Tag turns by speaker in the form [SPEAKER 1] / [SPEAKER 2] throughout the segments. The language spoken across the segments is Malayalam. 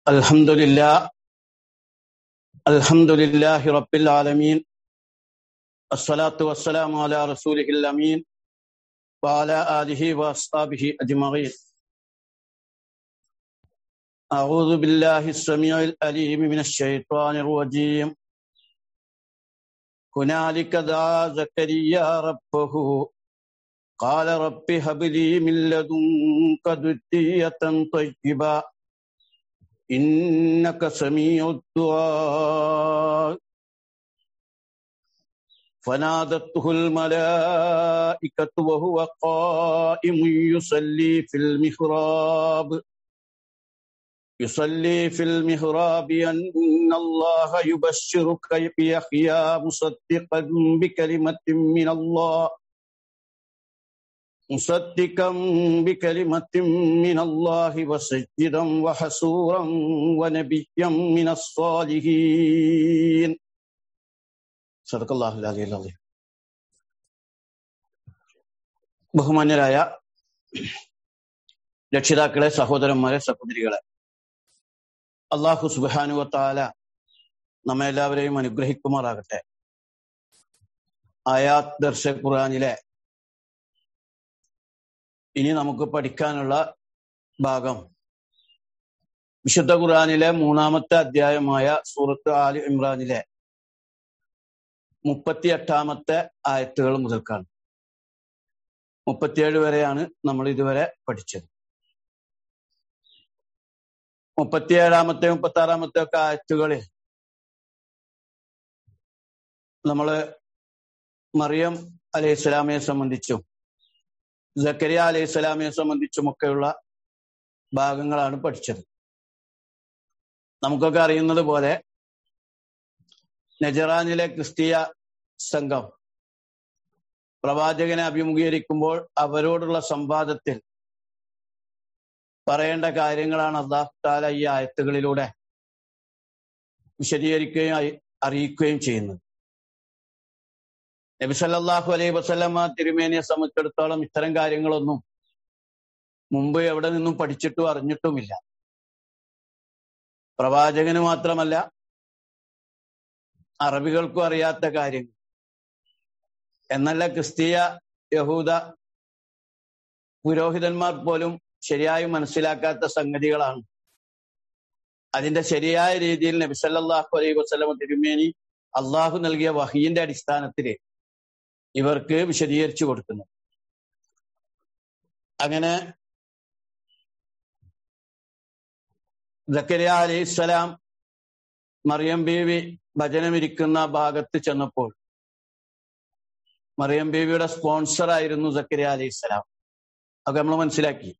[SPEAKER 1] الحمد لله الحمد لله رب العالمين الصلاة والسلام على رسوله الأمين وعلى آله وأصحابه أجمعين أعوذ بالله السميع الأليم من الشيطان الرجيم هنالك دعا زكريا ربه قال رب هب لي من لدنك ذرية طيبة إنك سميع الدعاء فنادته الملائكة وهو قائم يصلي في المحراب يصلي في المحراب أن الله يبشرك بيحيى مصدقا بكلمة من الله مصدقا بكلمة من الله وسجدا وحسورا ونبيا من الصالحين صدق الله العلي العظيم ബഹുമാന്യരായ രക്ഷിതാക്കളെ സഹോദരന്മാരെ സഹോദരികളെ അള്ളാഹു സുബാനുവ താല നമ്മെ എല്ലാവരെയും അനുഗ്രഹിക്കുമാറാകട്ടെ ആയാത് ദർശ ഖുറാനിലെ ഇനി നമുക്ക് പഠിക്കാനുള്ള ഭാഗം വിശുദ്ധ ഖുറാനിലെ മൂന്നാമത്തെ അധ്യായമായ സൂറത്ത് ആലി ഇമ്രാനിലെ മുപ്പത്തി എട്ടാമത്തെ ആയത്തുകൾ മുതൽക്കാണ് മുപ്പത്തിയേഴ് വരെയാണ് നമ്മൾ ഇതുവരെ പഠിച്ചത് മുപ്പത്തിയേഴാമത്തെ മുപ്പത്തി ആറാമത്തെ ഒക്കെ ആയത്തുകളിൽ നമ്മള് മറിയം അലൈഹി ഇസ്ലാമിയെ സംബന്ധിച്ചും ജക്കരിയ അലൈഹി സ്വലാമിയെ സംബന്ധിച്ചുമൊക്കെയുള്ള ഭാഗങ്ങളാണ് പഠിച്ചത് നമുക്കൊക്കെ അറിയുന്നത് പോലെ നജറാനിലെ ക്രിസ്തീയ സംഘം പ്രവാചകനെ അഭിമുഖീകരിക്കുമ്പോൾ അവരോടുള്ള സംവാദത്തിൽ പറയേണ്ട കാര്യങ്ങളാണ് അള്ളാഹു താല ഈ ആയത്തുകളിലൂടെ വിശദീകരിക്കുകയും അറിയിക്കുകയും ചെയ്യുന്നത് നബി സല്ലല്ലാഹു അലൈഹി വസല്ലമ തിരുമേനിയെ സംബന്ധിച്ചിടത്തോളം ഇത്തരം കാര്യങ്ങളൊന്നും മുമ്പ് എവിടെ നിന്നും പഠിച്ചിട്ടും അറിഞ്ഞിട്ടുമില്ല പ്രവാചകന് മാത്രമല്ല അറബികൾക്കും അറിയാത്ത കാര്യങ്ങൾ എന്നല്ല ക്രിസ്തീയ യഹൂദ പുരോഹിതന്മാർ പോലും ശരിയായി മനസ്സിലാക്കാത്ത സംഗതികളാണ് അതിന്റെ ശരിയായ രീതിയിൽ നബി സല്ലല്ലാഹു അലൈഹി വസല്ലമ തിരുമേനി അള്ളാഹു നൽകിയ വഹീന്റെ അടിസ്ഥാനത്തിൽ ഇവർക്ക് വിശദീകരിച്ചു കൊടുക്കുന്നു അങ്ങനെ ജക്കരിയ അലൈഹിസ്സലാം മറിയം ബീവി ഭജനമിരിക്കുന്ന ഭാഗത്ത് ചെന്നപ്പോൾ മറിയം ബീവിയുടെ സ്പോൺസർ ആയിരുന്നു ജക്കരിയ അലൈഹിസ്സലാം അതൊക്കെ നമ്മൾ മനസ്സിലാക്കി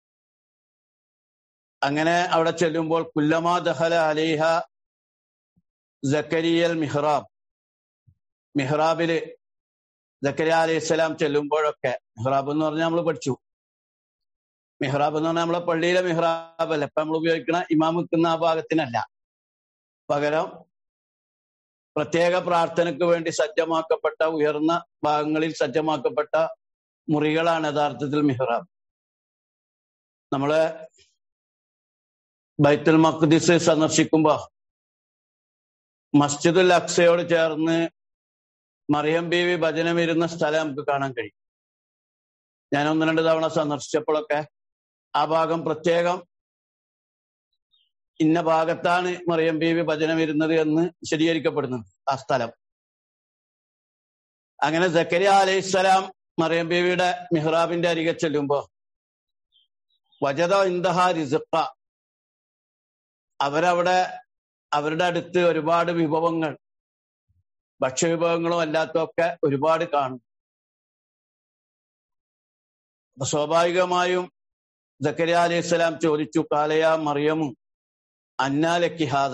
[SPEAKER 1] അങ്ങനെ അവിടെ ചെല്ലുമ്പോൾ കുല്ലമാ ദഹല അലൈഹ ജക്കരിയൽ മിഹ്റാബ് മിഹ്റാബില് ജക്കരിയ അലൈഹി സ്വലാം ചെല്ലുമ്പോഴൊക്കെ മിഹ്റാബ് എന്ന് പറഞ്ഞാൽ നമ്മൾ പഠിച്ചു മിഹ്റാബ് എന്ന് പറഞ്ഞാൽ നമ്മളെ പള്ളിയിലെ മിഹ്റാബ് അല്ല ഇപ്പൊ നമ്മൾ ഉപയോഗിക്കുന്ന ഇമാം നിൽക്കുന്ന ആ ഭാഗത്തിനല്ല പകരം പ്രത്യേക പ്രാർത്ഥനയ്ക്ക് വേണ്ടി സജ്ജമാക്കപ്പെട്ട ഉയർന്ന ഭാഗങ്ങളിൽ സജ്ജമാക്കപ്പെട്ട മുറികളാണ് യഥാർത്ഥത്തിൽ മിഹ്റാബ് നമ്മള് ബൈത്തുൽ മഖ്ദിസ് സന്ദർശിക്കുമ്പോ മസ്ജിദുൽ അക്സയോട് ചേർന്ന് മറിയം ബീവി ഭജനം ഇരുന്ന സ്ഥലം നമുക്ക് കാണാൻ കഴിയും ഞാൻ ഒന്ന് രണ്ട് തവണ സന്ദർശിച്ചപ്പോഴൊക്കെ ആ ഭാഗം പ്രത്യേകം ഇന്ന ഭാഗത്താണ് മറിയം ബീവി ഭജനം ഇരുന്നത് എന്ന് വിശദീകരിക്കപ്പെടുന്നുണ്ട് ആ സ്ഥലം അങ്ങനെ ജക്കരിയ അലൈഹിസ്സലാം മറിയം ബീവിയുടെ മിഹ്റാബിന്റെ അരികെ ചെല്ലുമ്പോ വജത ഇന്ദഹ റിസുക്ക അവരവിടെ അവരുടെ അടുത്ത് ഒരുപാട് വിഭവങ്ങൾ ഭക്ഷ്യവിഭവങ്ങളും അല്ലാത്തതൊക്കെ ഒരുപാട് കാണും അപ്പൊ സ്വാഭാവികമായും ജക്കരിയ അലൈഹി സ്വലാം ചോദിച്ചു കാലയ മറിയമും അന്നാലക്കിഹാദ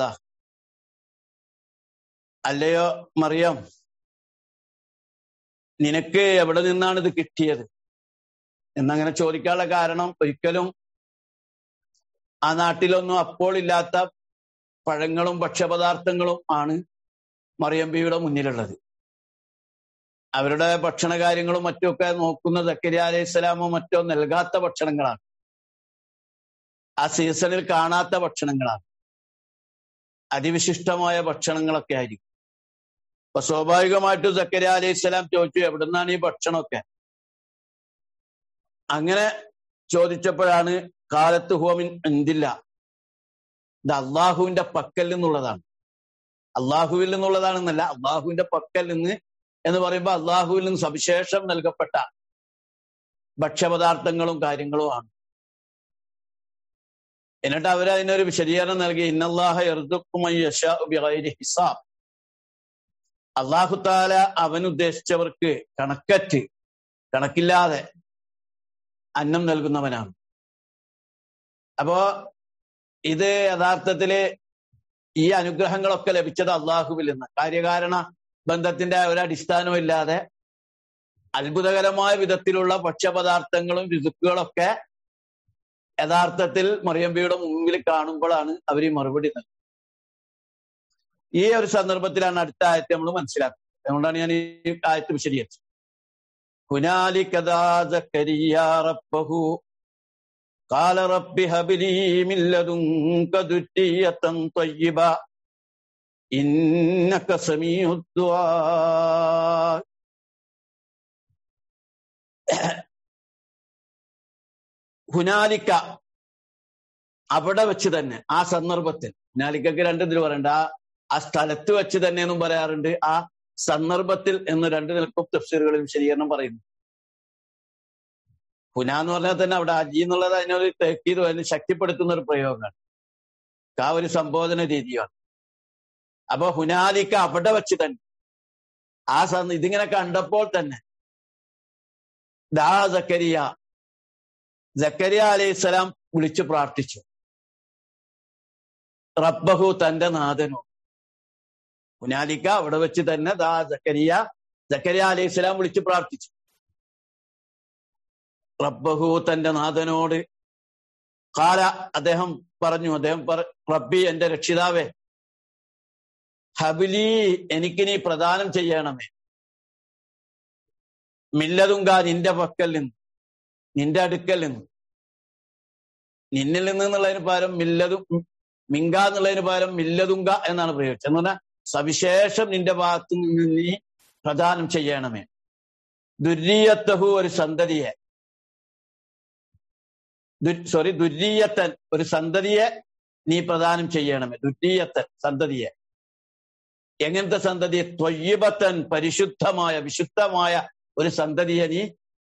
[SPEAKER 1] അല്ലയോ മറിയം നിനക്ക് എവിടെ നിന്നാണ് ഇത് കിട്ടിയത് എന്നങ്ങനെ ചോദിക്കാനുള്ള കാരണം ഒരിക്കലും ആ നാട്ടിലൊന്നും അപ്പോൾ ഇല്ലാത്ത പഴങ്ങളും ഭക്ഷ്യപദാർത്ഥങ്ങളും ആണ് മറിയം ബിയുടെ മുന്നിലുള്ളത് അവരുടെ ഭക്ഷണ കാര്യങ്ങളും മറ്റുമൊക്കെ നോക്കുന്ന സക്കരിയ അലൈഹി സ്വലാമോ മറ്റോ നൽകാത്ത ഭക്ഷണങ്ങളാണ് ആ സീസണിൽ കാണാത്ത ഭക്ഷണങ്ങളാണ് അതിവിശിഷ്ടമായ ഭക്ഷണങ്ങളൊക്കെ ആയിരിക്കും അപ്പൊ സ്വാഭാവികമായിട്ടും സക്കരിയ അലൈഹി സ്വലാം ചോദിച്ചു എവിടുന്നാണ് ഈ ഭക്ഷണമൊക്കെ അങ്ങനെ ചോദിച്ചപ്പോഴാണ് കാലത്ത് ഹോമിൻ എന്തില്ല ഇത് അള്ളാഹുവിന്റെ പക്കൽ നിന്നുള്ളതാണ് അള്ളാഹുവിൽ നിന്നുള്ളതാണെന്നല്ല അള്ളാഹുവിന്റെ പക്കൽ നിന്ന് എന്ന് പറയുമ്പോൾ അള്ളാഹുവിൽ നിന്ന് സവിശേഷം നൽകപ്പെട്ട ഭക്ഷ്യപദാർത്ഥങ്ങളും കാര്യങ്ങളുമാണ് എന്നിട്ട് അവർ അതിനൊരു വിശദീകരണം നൽകി ഇന്നല്ലാഹ ഹിസാബ് അള്ളാഹു താല അവൻ ഉദ്ദേശിച്ചവർക്ക് കണക്കറ്റ് കണക്കില്ലാതെ അന്നം നൽകുന്നവനാണ് അപ്പോ ഇത് യഥാർത്ഥത്തില് ഈ അനുഗ്രഹങ്ങളൊക്കെ ലഭിച്ചത് അള്ളാഹുവിൽ നിന്ന് കാര്യകാരണ ബന്ധത്തിന്റെ ഒരു അടിസ്ഥാനവും ഇല്ലാതെ അത്ഭുതകരമായ വിധത്തിലുള്ള ഭക്ഷ്യപദാർത്ഥങ്ങളും രുതുക്കുകളൊക്കെ യഥാർത്ഥത്തിൽ മറിയമ്പിയുടെ മുമ്പിൽ കാണുമ്പോഴാണ് അവർ ഈ മറുപടി നൽകുന്നത് ഈ ഒരു സന്ദർഭത്തിലാണ് അടുത്ത ആയത്തെ നമ്മൾ മനസ്സിലാക്കുന്നത് അതുകൊണ്ടാണ് ഞാൻ ഈ ആയത്ത് വിശദീകരിച്ചത് ഹുനാലിക്കദാഹു قال رب هب لي من لدنك ذرية طيبة إنك سميع الدعاء ഹുനാലിക്ക അവിടെ വെച്ച് തന്നെ ആ സന്ദർഭത്തിൽ ഹുനാലിക്കക്ക് രണ്ട് ഇതിൽ പറയണ്ട ആ ആ സ്ഥലത്ത് വെച്ച് തന്നെ എന്നും പറയാറുണ്ട് ആ സന്ദർഭത്തിൽ എന്ന് രണ്ട് നിലക്കും തഫ്സീറുകളിൽ വിശദീകരണം പറയുന്നു ഹുന എന്ന് പറഞ്ഞാൽ തന്നെ അവിടെ അജി എന്നുള്ളത് അതിനൊരു തെക്കീത് അതിന് ശക്തിപ്പെടുത്തുന്ന ഒരു പ്രയോഗമാണ് ആ ഒരു സംബോധന രീതിയാണ് അപ്പൊ ഹുനാലിക്ക അവിടെ വെച്ച് തന്നെ ആ സന്ദ ഇതിങ്ങനെ കണ്ടപ്പോൾ തന്നെ ദാ സക്കരിയ ജക്കരിയ അലൈഹിസ്സലാം വിളിച്ചു പ്രാർത്ഥിച്ചു റബ്ബഹു തന്റെ നാഥനോ ഹുനാലിക്ക അവിടെ വെച്ച് തന്നെ ദാ ജക്കരിയ ജക്കരിയ അലൈഹിസ്സലാം വിളിച്ചു പ്രാർത്ഥിച്ചു റബ്ബഹു തന്റെ നാഥനോട് കാല അദ്ദേഹം പറഞ്ഞു അദ്ദേഹം റബ്ബി എന്റെ രക്ഷിതാവേ ഹബിലി എനിക്ക് നീ പ്രദാനം ചെയ്യണമേ മില്ലതുങ്ക നിന്റെ പക്കൽ നിന്ന് നിന്റെ അടുക്കൽ നിന്ന് നിന്നിൽ നിന്ന് എന്നുള്ളതിന് പകരം മില്ലതും മിങ്ക എന്നുള്ളതിന് പകരം മില്ലതുങ്ക എന്നാണ് പ്രയോഗിച്ചത് എന്ന് പറഞ്ഞാൽ സവിശേഷം നിന്റെ ഭാഗത്ത് നിന്ന് നീ പ്രദാനം ചെയ്യണമേ ദുരീയത്തഹു ഒരു സന്തതിയെ സോറി ദുരീയത്തൻ ഒരു സന്തതിയെ നീ പ്രദാനം ചെയ്യണമേ ദുരീയത്തൻ സന്തതിയെ എങ്ങനത്തെ സന്തതി ത്വയ്യബത്തൻ പരിശുദ്ധമായ വിശുദ്ധമായ ഒരു സന്തതിയെ നീ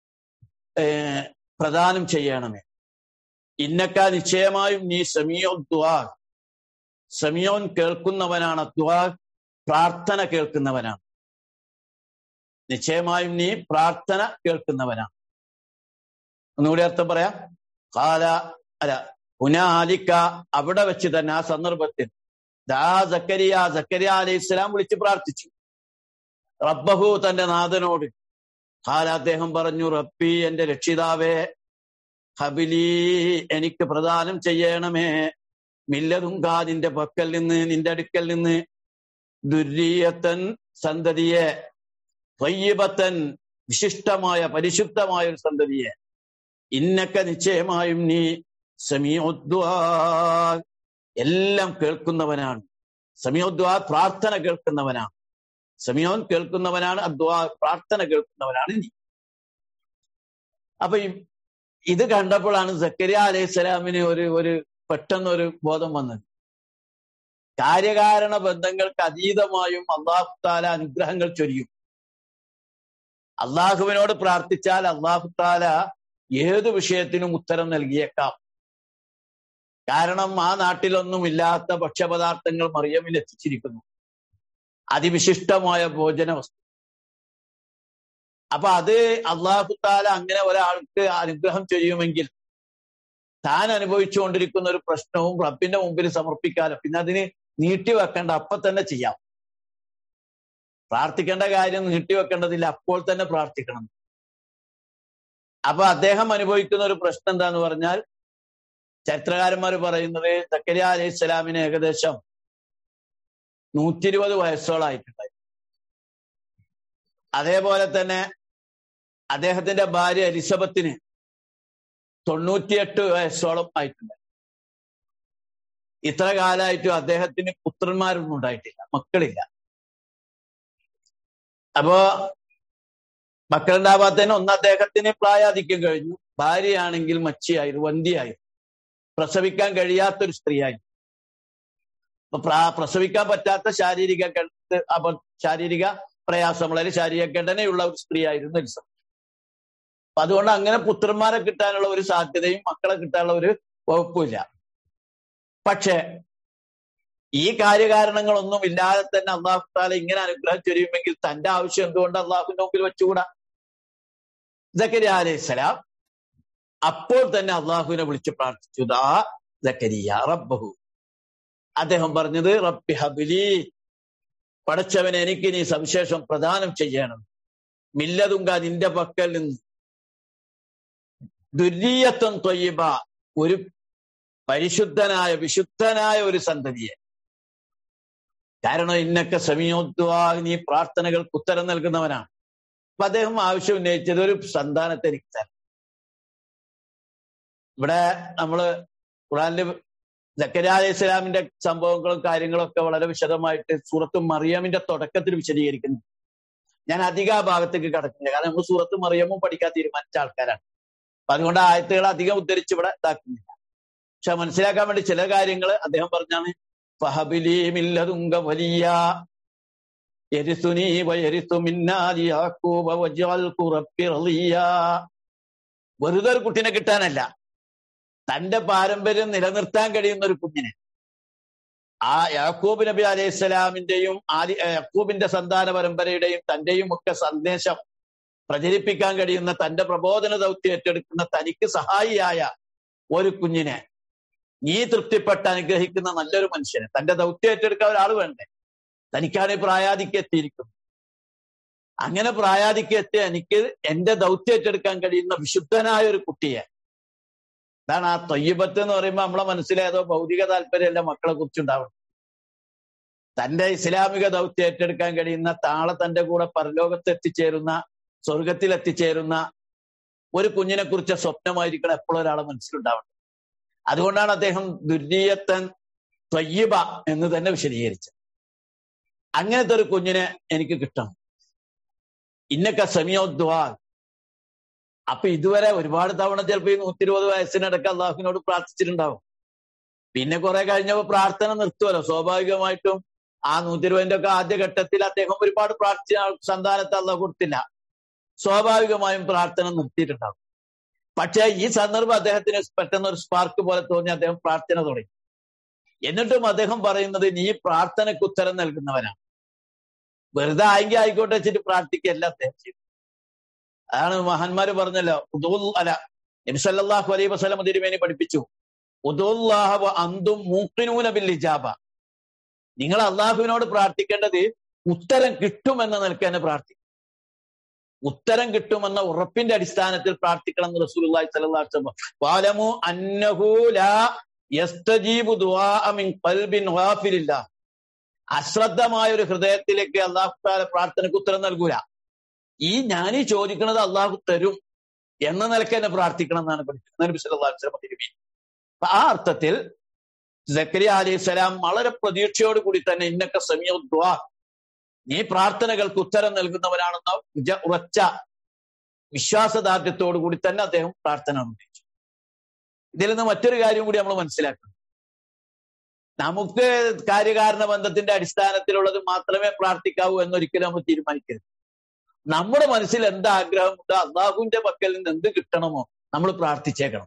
[SPEAKER 1] പ്രദാനം ചെയ്യണമേ ഇന്നക്ക നിശ്ചയമായും നീ സമീയോ ദ്വാ സമീയോൻ കേൾക്കുന്നവനാണ് ദ്വാ പ്രാർത്ഥന കേൾക്കുന്നവനാണ് നിശ്ചയമായും നീ പ്രാർത്ഥന കേൾക്കുന്നവനാണ് ഒന്നുകൂടി അർത്ഥം പറയാം കാല അല്ല ഹുനാലിക്ക അവിടെ വെച്ച് തന്നെ ആ സന്ദർഭത്തിൽ ദാ സക്കരിയ സക്കരിയ അലൈഹി ഇസ്ലാം വിളിച്ച് പ്രാർത്ഥിച്ചു റബ്ബഹു തന്റെ നാഥനോട് കാല അദ്ദേഹം പറഞ്ഞു റബ്ബി എന്റെ രക്ഷിതാവേ ഹബിലി എനിക്ക് പ്രദാനം ചെയ്യണമേ മില്ലതുങ്കാ നിന്റെ പക്കൽ നിന്ന് നിന്റെ അടുക്കൽ നിന്ന് ദുരീയത്തൻ സന്തതിയെ ത്വയ്യബത്തൻ വിശിഷ്ടമായ പരിശുദ്ധമായ ഒരു സന്തതിയെ ഇന്നക്ക നിശ്ചയമായും നീ സമീഉദ്വാ എല്ലാം കേൾക്കുന്നവനാണ് സമീഉദ്വാ പ്രാർത്ഥന കേൾക്കുന്നവനാണ് സമീയോൻ കേൾക്കുന്നവനാണ് അദ്വാ പ്രാർത്ഥന കേൾക്കുന്നവനാണ് നീ അപ്പൊ ഇത് കണ്ടപ്പോഴാണ് സക്കരിയ അലൈഹി സ്വലാമിന് ഒരു ഒരു പെട്ടെന്നൊരു ബോധം വന്നത് കാര്യകാരണ ബന്ധങ്ങൾക്ക് അതീതമായും അള്ളാഹു താല അനുഗ്രഹങ്ങൾ ചൊരിയും അള്ളാഹുവിനോട് പ്രാർത്ഥിച്ചാൽ അള്ളാഹു താല ഏത് വിഷയത്തിനും ഉത്തരം നൽകിയേക്കാം കാരണം ആ നാട്ടിലൊന്നും ഇല്ലാത്ത ഭക്ഷ്യപദാർത്ഥങ്ങൾ മറിയമിൽ എത്തിച്ചിരിക്കുന്നു അതിവിശിഷ്ടമായ ഭോജന വസ്തു അപ്പൊ അത് അള്ളാഹു താല അങ്ങനെ ഒരാൾക്ക് അനുഗ്രഹം ചെയ്യുമെങ്കിൽ താൻ അനുഭവിച്ചുകൊണ്ടിരിക്കുന്ന ഒരു പ്രശ്നവും റബ്ബിന്റെ മുമ്പിൽ സമർപ്പിക്കാലോ പിന്നെ അതിന് നീട്ടിവെക്കേണ്ട അപ്പൊ തന്നെ ചെയ്യാം പ്രാർത്ഥിക്കേണ്ട കാര്യം നീട്ടിവെക്കേണ്ടതില്ല അപ്പോൾ തന്നെ പ്രാർത്ഥിക്കണം അപ്പൊ അദ്ദേഹം അനുഭവിക്കുന്ന ഒരു പ്രശ്നം എന്താന്ന് പറഞ്ഞാൽ ചരിത്രകാരന്മാർ പറയുന്നത് സക്കരിയ അലൈഹി സ്വലാമിന് ഏകദേശം നൂറ്റി ഇരുപത് വയസ്സോളായിട്ടുണ്ടായി അതേപോലെ തന്നെ അദ്ദേഹത്തിന്റെ ഭാര്യ എലിസബത്തിന് തൊണ്ണൂറ്റിയെട്ട് വയസ്സോളം ആയിട്ടുണ്ട് ഇത്ര കാലമായിട്ടും അദ്ദേഹത്തിന് പുത്രന്മാരൊന്നും ഉണ്ടായിട്ടില്ല മക്കളില്ല അപ്പോ മക്കളുണ്ടാവാത്തതിന് ഒന്ന് അദ്ദേഹത്തിന് പ്രായാധിക്യം കഴിഞ്ഞു ഭാര്യയാണെങ്കിൽ മച്ചിയായിരുന്നു വന്തിയായിരുന്നു പ്രസവിക്കാൻ കഴിയാത്തൊരു സ്ത്രീയായിരുന്നു അപ്പൊ പ്രാ- പ്രസവിക്കാൻ പറ്റാത്ത ശാരീരിക കെട്ട് അപ്പൊ ശാരീരിക പ്രയാസങ്ങൾ അല്ലെങ്കിൽ ശാരീരിക ഘടനയുള്ള ഒരു സ്ത്രീയായിരുന്നു എലിസബത്ത് അപ്പൊ അതുകൊണ്ട് അങ്ങനെ പുത്രന്മാരെ കിട്ടാനുള്ള ഒരു സാധ്യതയും മക്കളെ കിട്ടാനുള്ള ഒരു വകുപ്പില്ല പക്ഷെ ഈ കാര്യകാരണങ്ങളൊന്നും ഇല്ലാതെ തന്നെ അള്ളാഹു താല ഇങ്ങനെ അനുഗ്രഹം ചൊരിയുമെങ്കിൽ തന്റെ ആവശ്യം എന്തുകൊണ്ട് അള്ളാഹുവിന്റെ മുമ്പിൽ വെച്ചുകൂടാ ജക്കരിയ അലൈഹിസ്സലാം അപ്പോൾ തന്നെ അള്ളാഹുവിനെ വിളിച്ച് പ്രാർത്ഥിച്ചു ദാ ജക്കരിയ റബ്ബഹു അദ്ദേഹം പറഞ്ഞത് റബ്ബി ഹബിലി പടച്ചവനെ എനിക്ക് നീ സവിശേഷം പ്രദാനം ചെയ്യണം മില്ലതുങ്ക നിന്റെ പക്കൽ നിന്ന് ദുര്യത്വം തൊയ്യബ ഒരു പരിശുദ്ധനായ വിശുദ്ധനായ ഒരു സന്തതിയെ കാരണം ഇന്നൊക്കെ സമയോദ്വാ നീ പ്രാർത്ഥനകൾക്ക് ഉത്തരം നൽകുന്നവനാണ് അപ്പൊ അദ്ദേഹം ആവശ്യം ഉന്നയിച്ചത് ഒരു സന്താനത്തെ എനിക്ക് തരണം ഇവിടെ നമ്മള് ഖുറാനില് ജക്കരിയ അലൈഹി ഇസ്ലാമിന്റെ സംഭവങ്ങളും കാര്യങ്ങളും ഒക്കെ വളരെ വിശദമായിട്ട് സൂറത്ത് മറിയമിന്റെ തുടക്കത്തിൽ വിശദീകരിക്കുന്നു ഞാൻ അധിക ആ ഭാഗത്തേക്ക് കടക്കുന്നില്ല കാരണം നമ്മൾ സൂറത്ത് മറിയമും പഠിക്കാൻ തീരുമാനിച്ച ആൾക്കാരാണ് അപ്പൊ അതുകൊണ്ട് ആയത്തുകൾ അധികം ഉദ്ധരിച്ച് ഇവിടെ ഇതാക്കുന്നില്ല പക്ഷെ മനസ്സിലാക്കാൻ വേണ്ടി ചില കാര്യങ്ങൾ അദ്ദേഹം പറഞ്ഞാണ് ഫഹബിലി മില്ലതുങ്ക വലിയ യരിസുനി വയരിസു മിന്നാലി യാക്കൂബ വജഅൽകു റബ്ബി റളിയ വെറുതെ ഒരു കുട്ടിനെ കിട്ടാനല്ല തന്റെ പാരമ്പര്യം നിലനിർത്താൻ കഴിയുന്ന ഒരു കുഞ്ഞിനെ ആ യാക്കൂബ് നബി അലൈഹി സ്വലാമിന്റെയും ആദി യാക്കൂബിന്റെ സന്താന പരമ്പരയുടെയും തന്റെയും ഒക്കെ സന്ദേശം പ്രചരിപ്പിക്കാൻ കഴിയുന്ന തന്റെ പ്രബോധന ദൗത്യം ഏറ്റെടുക്കുന്ന തനിക്ക് സഹായിയായ ഒരു കുഞ്ഞിനെ നീ തൃപ്തിപ്പെട്ട് അനുഗ്രഹിക്കുന്ന നല്ലൊരു മനുഷ്യനെ തന്റെ ദൗത്യം ഏറ്റെടുക്കാൻ ഒരാൾ വേണ്ടേ തനിക്കാണ് പ്രായാധിക്യം എത്തിയിരിക്കുന്നത് അങ്ങനെ പ്രായാധിക്യം എത്തിയ എനിക്ക് എന്റെ ദൗത്യം ഏറ്റെടുക്കാൻ കഴിയുന്ന വിശുദ്ധനായ ഒരു കുട്ടിയെ അതാണ് ആ തൊയ്യബത്ത് എന്ന് പറയുമ്പോൾ നമ്മളെ മനസ്സിലേതോ ഭൗതിക താല്പര്യമല്ല മക്കളെ കുറിച്ചുണ്ടാവണം തന്റെ ഇസ്ലാമിക ദൗത്യം ഏറ്റെടുക്കാൻ കഴിയുന്ന താളെ തന്റെ കൂടെ പരലോകത്ത് എത്തിച്ചേരുന്ന സ്വർഗത്തിൽ എത്തിച്ചേരുന്ന ഒരു കുഞ്ഞിനെ കുറിച്ച സ്വപ്നമായിരിക്കണം എപ്പോഴും ഒരാളെ മനസ്സിലുണ്ടാവണം അതുകൊണ്ടാണ് അദ്ദേഹം ദുര്യത്തൻ ത്വയ്യബ എന്ന് തന്നെ വിശദീകരിച്ചത് അങ്ങനത്തെ ഒരു കുഞ്ഞിനെ എനിക്ക് കിട്ടണം ഇന്നൊക്കെ സമയോദ്വാ അപ്പൊ ഇതുവരെ ഒരുപാട് തവണ ചിലപ്പോ ഈ നൂറ്റി ഇരുപത് വയസ്സിനിടക്ക് അള്ളാഹുവിനോട് പ്രാർത്ഥിച്ചിട്ടുണ്ടാവും പിന്നെ കുറെ കഴിഞ്ഞപ്പോ പ്രാർത്ഥന നിർത്തുമല്ലോ സ്വാഭാവികമായിട്ടും ആ നൂറ്റി ഇരുപതിന്റെ ഒക്കെ ആദ്യ ഘട്ടത്തിൽ അദ്ദേഹം ഒരുപാട് പ്രാർത്ഥിച്ച സന്താനത്തെ അള്ളാഹ് കൊടുത്തില്ല സ്വാഭാവികമായും പ്രാർത്ഥന നിർത്തിയിട്ടുണ്ടാവും പക്ഷേ ഈ സന്ദർഭം അദ്ദേഹത്തിന് പെട്ടെന്ന് ഒരു സ്പാർക്ക് പോലെ തോന്നി അദ്ദേഹം പ്രാർത്ഥന തുടങ്ങി എന്നിട്ടും അദ്ദേഹം പറയുന്നത് നീ പ്രാർത്ഥനയ്ക്ക് ഉത്തരം നൽകുന്നവനാണ് വെറുതെ ആയെങ്കിൽ ആയിക്കോട്ടെ വെച്ചിട്ട് പ്രാർത്ഥിക്കല്ല അദ്ദേഹം ചെയ്തു അതാണ് മഹാന്മാര് പറഞ്ഞല്ലോ ഉദുൽ അല നബിസല്ലാഹു അലൈഹി വസ്ലം തിരുമേനി പഠിപ്പിച്ചു ഉദുല്ലാഹു അന്തും മൂക്കിനൂന ബിൽ ഇജാബ നിങ്ങൾ അള്ളാഹുവിനോട് പ്രാർത്ഥിക്കേണ്ടത് ഉത്തരം കിട്ടുമെന്ന നിലക്ക് തന്നെ പ്രാർത്ഥിക്കും ഉത്തരം കിട്ടുമെന്ന ഉറപ്പിന്റെ അടിസ്ഥാനത്തിൽ പ്രാർത്ഥിക്കണം എന്ന് റസൂലുള്ളാഹി സ്വല്ലല്ലാഹു അലൈഹി വസല്ലം വാലമു അന്നഹു ലാ യസ്തജീബു ദുആഅ മിൻ ഖൽബിൻ ഗാഫിലില്ല അശ്രദ്ധമായ ഒരു ഹൃദയത്തിലേക്ക് അള്ളാഹു താല പ്രാർത്ഥനയ്ക്ക് ഉത്തരം നൽകൂല ഈ ഞാൻ ഈ ചോദിക്കുന്നത് അള്ളാഹു തരും എന്ന നിലക്ക് തന്നെ പ്രാർത്ഥിക്കണം എന്നാണ് പഠിക്കുന്നത് നബി സല്ലല്ലാഹു അലൈഹി വസല്ലം തിരുമേനി അപ്പൊ ആ അർത്ഥത്തിൽ സക്കരിയ അലൈഹി സ്വലാം വളരെ പ്രതീക്ഷയോട് കൂടി തന്നെ ഇന്നൊക്കെ സമീയ ദ്വാ നീ പ്രാർത്ഥനകൾക്ക് ഉത്തരം നൽകുന്നവനാണെന്ന വിജ- ഉറച്ച വിശ്വാസദാർഢ്യത്തോടു കൂടി തന്നെ അദ്ദേഹം പ്രാർത്ഥന നിർവഹിച്ചു ഇതിൽ നിന്ന് മറ്റൊരു കാര്യം കൂടി നമ്മൾ മനസ്സിലാക്കണം നമുക്ക് കാര്യകാരണ ബന്ധത്തിന്റെ അടിസ്ഥാനത്തിലുള്ളത് മാത്രമേ പ്രാർത്ഥിക്കാവൂ എന്നൊരിക്കലും നമ്മൾ തീരുമാനിക്കരുത് നമ്മുടെ മനസ്സിൽ എന്ത് ആഗ്രഹമുണ്ടോ അള്ളാഹുവിന്റെ പക്കൽ നിന്ന് എന്ത് കിട്ടണമോ നമ്മൾ പ്രാർത്ഥിച്ചേക്കണം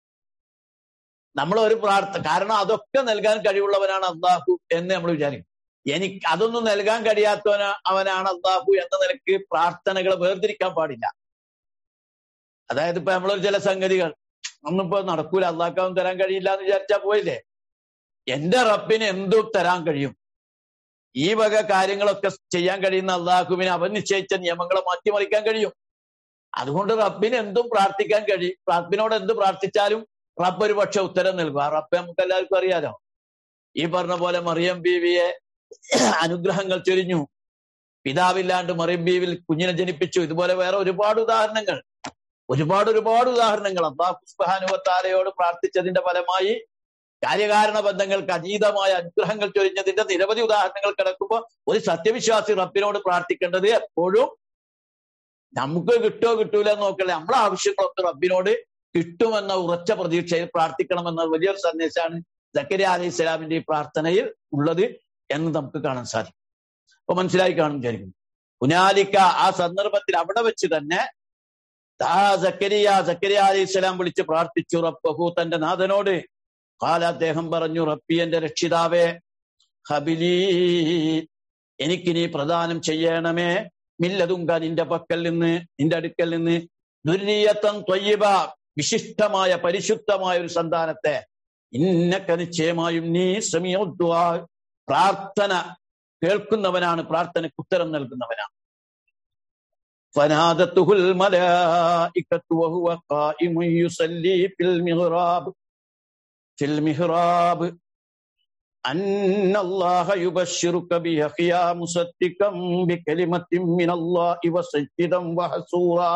[SPEAKER 1] നമ്മൾ ഒരു പ്രാർത്ഥ കാരണം അതൊക്കെ നൽകാൻ കഴിവുള്ളവനാണ് അള്ളാഹു എന്ന് നമ്മൾ വിചാരിക്കും എനിക്ക് അതൊന്നും നൽകാൻ കഴിയാത്തവന അവനാണ് അള്ളാഹു എന്ന നിലക്ക് പ്രാർത്ഥനകൾ വേർതിരിക്കാൻ പാടില്ല അതായത് ഇപ്പൊ നമ്മളൊരു ചില സംഗതികൾ ഒന്നിപ്പോ നടക്കൂല അള്ളാഹ്ക്കാവും തരാൻ കഴിയില്ല എന്ന് വിചാരിച്ചാ പോയില്ലേ എന്റെ റബ്ബിന് എന്തും തരാൻ കഴിയും ഈ വക കാര്യങ്ങളൊക്കെ ചെയ്യാൻ കഴിയുന്ന അള്ളാഹുവിന് അവൻ നിശ്ചയിച്ച നിയമങ്ങളെ മാറ്റിമറിക്കാൻ കഴിയും അതുകൊണ്ട് റബ്ബിന് എന്തും പ്രാർത്ഥിക്കാൻ കഴിയും റബ്ബിനോട് എന്ത് പ്രാർത്ഥിച്ചാലും റബ്ബ് ഒരു പക്ഷെ ഉത്തരം നൽകും ആ റബ്ബെ നമുക്ക് എല്ലാവർക്കും അറിയാലോ ഈ പറഞ്ഞ പോലെ മറിയം ബീവിയെ അനുഗ്രഹങ്ങൾ ചൊരിഞ്ഞു പിതാവില്ലാണ്ട് മറിയം ബീവിൽ കുഞ്ഞിനെ ജനിപ്പിച്ചു ഇതുപോലെ വേറെ ഒരുപാട് ഉദാഹരണങ്ങൾ ഒരുപാട് ഒരുപാട് ഉദാഹരണങ്ങൾ അള്ളാഹു സുബ്ഹാനഹു വ തആലയോട് പ്രാർത്ഥിച്ചതിന്റെ ഫലമായി കാര്യകാരണ ബന്ധങ്ങൾക്ക് അതീതമായ അനുഗ്രഹങ്ങൾ ചൊരിഞ്ഞതിന്റെ നിരവധി ഉദാഹരണങ്ങൾ കിടക്കുമ്പോൾ ഒരു സത്യവിശ്വാസി റബ്ബിനോട് പ്രാർത്ഥിക്കേണ്ടത് എപ്പോഴും നമുക്ക് കിട്ടോ കിട്ടൂല എന്ന് നോക്കല്ലേ നമ്മളെ ആവശ്യങ്ങളൊക്കെ റബ്ബിനോട് കിട്ടുമെന്ന ഉറച്ച പ്രതീക്ഷയിൽ പ്രാർത്ഥിക്കണമെന്ന വലിയൊരു സന്ദേശമാണ് ജക്കരിയ അലൈഹി സ്വലാമിന്റെ ഈ പ്രാർത്ഥനയിൽ ഉള്ളത് എന്ന് നമുക്ക് കാണാൻ സാധിക്കും അപ്പൊ മനസ്സിലായി കാണും വിചാരിക്കുന്നു കുനാലിക്ക ആ സന്ദർഭത്തിൽ അവിടെ വെച്ച് തന്നെ താ സക്കരിയ സക്കരിയ അലൈഹി സ്വലാം വിളിച്ച് പ്രാർത്ഥിച്ചു റബ്ബഹു തന്റെ നാഥനോട് കാല അദ്ദേഹം പറഞ്ഞു റബ്ബി എന്റെ രക്ഷിതാവേ ഹബിലി എനിക്കിനി പ്രദാനം ചെയ്യണമേ മില്ലതുങ്ക നിന്റെ പക്കൽ നിന്ന് നിന്റെ അടുക്കൽ നിന്ന് ദുരീയത്തം ത്വയ്യബ വിശിഷ്ടമായ പരിശുദ്ധമായ ഒരു സന്താനത്തെ ഇന്നക്ക നിശ്ചയമായും നീ സമീഉദ്ദുആ പ്രാർത്ഥന കേൾക്കുന്നവനാണ് പ്രാർത്ഥനയ്ക്ക് ഉത്തരം നൽകുന്നവനാണ് فنادته الملائكة وهو قائم يصلي في المغراب في المهراب أن الله يبشرك بيحيى مصدقا بكلمة من الله وسيدا وحسورا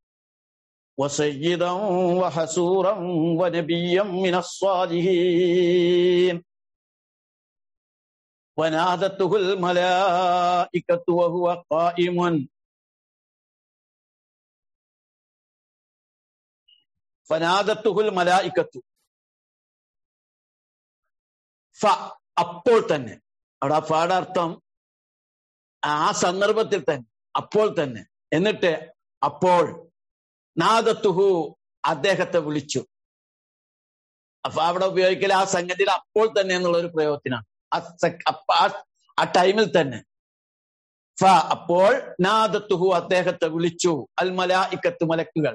[SPEAKER 1] وسيدا وحسورا ونبيا من الصالحين ونادته الملائكة وهو قائم ഫനാദത്തുഹുൽ മലായിക്കത്തു ഫ അപ്പോൾ തന്നെ അവിടെ ആ ഫാടെ അർത്ഥം ആ സന്ദർഭത്തിൽ തന്നെ അപ്പോൾ തന്നെ എന്നിട്ട് അപ്പോൾ നാദത്തുഹു അദ്ദേഹത്തെ വിളിച്ചു അപ്പൊ അവിടെ ഉപയോഗിക്കൽ ആ സംഗതിയിൽ അപ്പോൾ തന്നെ എന്നുള്ള ഒരു പ്രയോഗത്തിനാണ് ആ സെ- അപ്പ- ആ- ആ ടൈമിൽ തന്നെ ഫ അപ്പോൾ നാദത്തുഹു അദ്ദേഹത്തെ വിളിച്ചു അൽ മലായിക്കത്ത് മലക്കുകൾ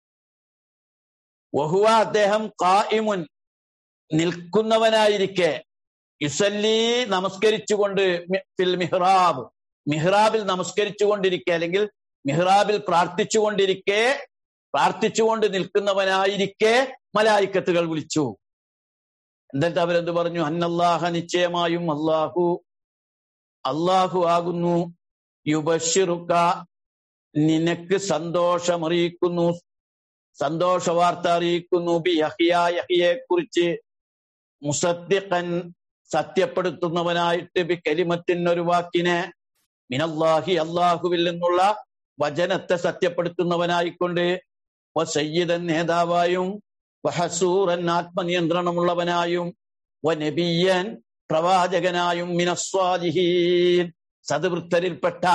[SPEAKER 1] വഹുവ അദ്ദേഹം കായിമുൻ നിൽക്കുന്നവനായിരിക്കെ യുസല്ലി നമസ്കരിച്ചുകൊണ്ട് മി- ഫിൽ മിഹ്റാബ് മിഹ്റാബിൽ നമസ്കരിച്ചുകൊണ്ടിരിക്കെ അല്ലെങ്കിൽ മിഹ്റാബിൽ പ്രാർത്ഥിച്ചുകൊണ്ടിരിക്കെ പ്രാർത്ഥിച്ചുകൊണ്ട് നിൽക്കുന്നവനായിരിക്കെ മലായിക്കത്തുകൾ വിളിച്ചു എന്നിട്ട് അവരെന്ത് പറഞ്ഞു അന്നല്ലാഹ നിശ്ചയമായും അള്ളാഹു അള്ളാഹു ആകുന്നു യുബഷിറുക്ക നിനക്ക് സന്തോഷമറിയിക്കുന്നു സന്തോഷ വാർത്ത അറിയിക്കുന്നു ബി യഹിയ യഹിയെ കുറിച്ച് മുസദ്ദിഖൻ സത്യപ്പെടുത്തുന്നവനായിട്ട് ബി കലിമത്തിൻ ഒരു വാക്കിനെ മിനല്ലാഹി അള്ളാഹുവിൽ നിന്നുള്ള വചനത്തെ സത്യപ്പെടുത്തുന്നവനായിക്കൊണ്ട് വസയ്യിദൻ നേതാവായും വഹസൂറൻ ആത്മനിയന്ത്രണമുള്ളവനായും വനബിയൻ പ്രവാചകനായും മിനസ്വാലിഹീൻ സദ്വൃത്തരിൽപ്പെട്ട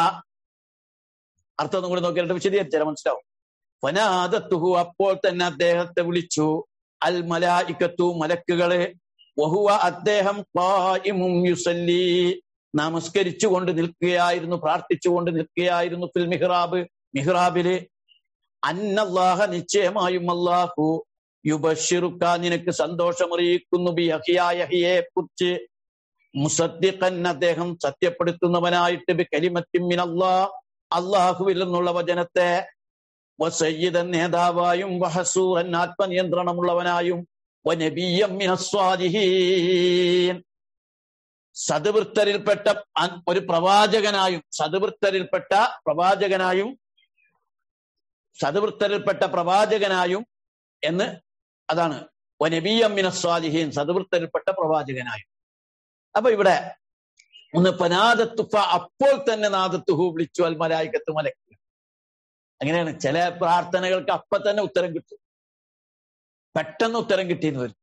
[SPEAKER 1] അർത്ഥം ഒന്നും കൂടി നോക്കിയിട്ട് വിശദീകരിച്ചാൽ മനസ്സിലാവും ഫനാദത്തുഹു അപ്പോൾ തന്നെ അദ്ദേഹത്തെ വിളിച്ചു അൽ മലായിക്കത്തു മലക്കുകളെ വഹുവ അദ്ദേഹം ഖായിമും യുസല്ലി നമസ്കരിച്ചുകൊണ്ട് നിൽക്കുകയായിരുന്നു പ്രാർത്ഥിച്ചുകൊണ്ട് നിൽക്കുകയായിരുന്നു ഫിൽ മിഹ്റാബ് മിഹ്റാബില് അന്നല്ലാഹ നിശ്ചയമായും അല്ലാഹു യുബഷിറുക്ക നിനക്ക് സന്തോഷമറിയിക്കുന്നു ബി യഹിയെ കുറിച്ച് മുസദ്ദിഖൻ അദ്ദേഹം സത്യപ്പെടുത്തുന്നവനായിട്ട് ബി കലിമത്തിൻ മിനല്ലാ അള്ളാഹുവിൽ നിന്നുള്ള വചനത്തെ വസയ്യിദൻ നേതാവായും വഹസൂറൻ ആത്മനിയന്ത്രണമുള്ളവനായും വനബിയം മിനസ്വാദിഹീൻ സതുവൃത്തരിൽപ്പെട്ട അ- ഒരു പ്രവാചകനായും സതുവൃത്തരിൽപ്പെട്ട പ്രവാചകനായും സതുവൃത്തരിൽപ്പെട്ട പ്രവാചകനായും എന്ന് അതാണ് വനബിയം മിനസ്വാദിഹീൻ സതുവൃത്തരിൽപ്പെട്ട പ്രവാചകനായും അപ്പൊ ഇവിടെ ഒന്ന് പനാദത്തുഫ അപ്പോൾ തന്നെ നാദത്തുഹു വിളിച്ചു അൽ മലായിക്കത്ത് മലക്ക് അങ്ങനെയാണ് ചില പ്രാർത്ഥനകൾക്ക് അപ്പൊ തന്നെ ഉത്തരം കിട്ടും പെട്ടെന്ന് ഉത്തരം കിട്ടിയെന്ന് വരും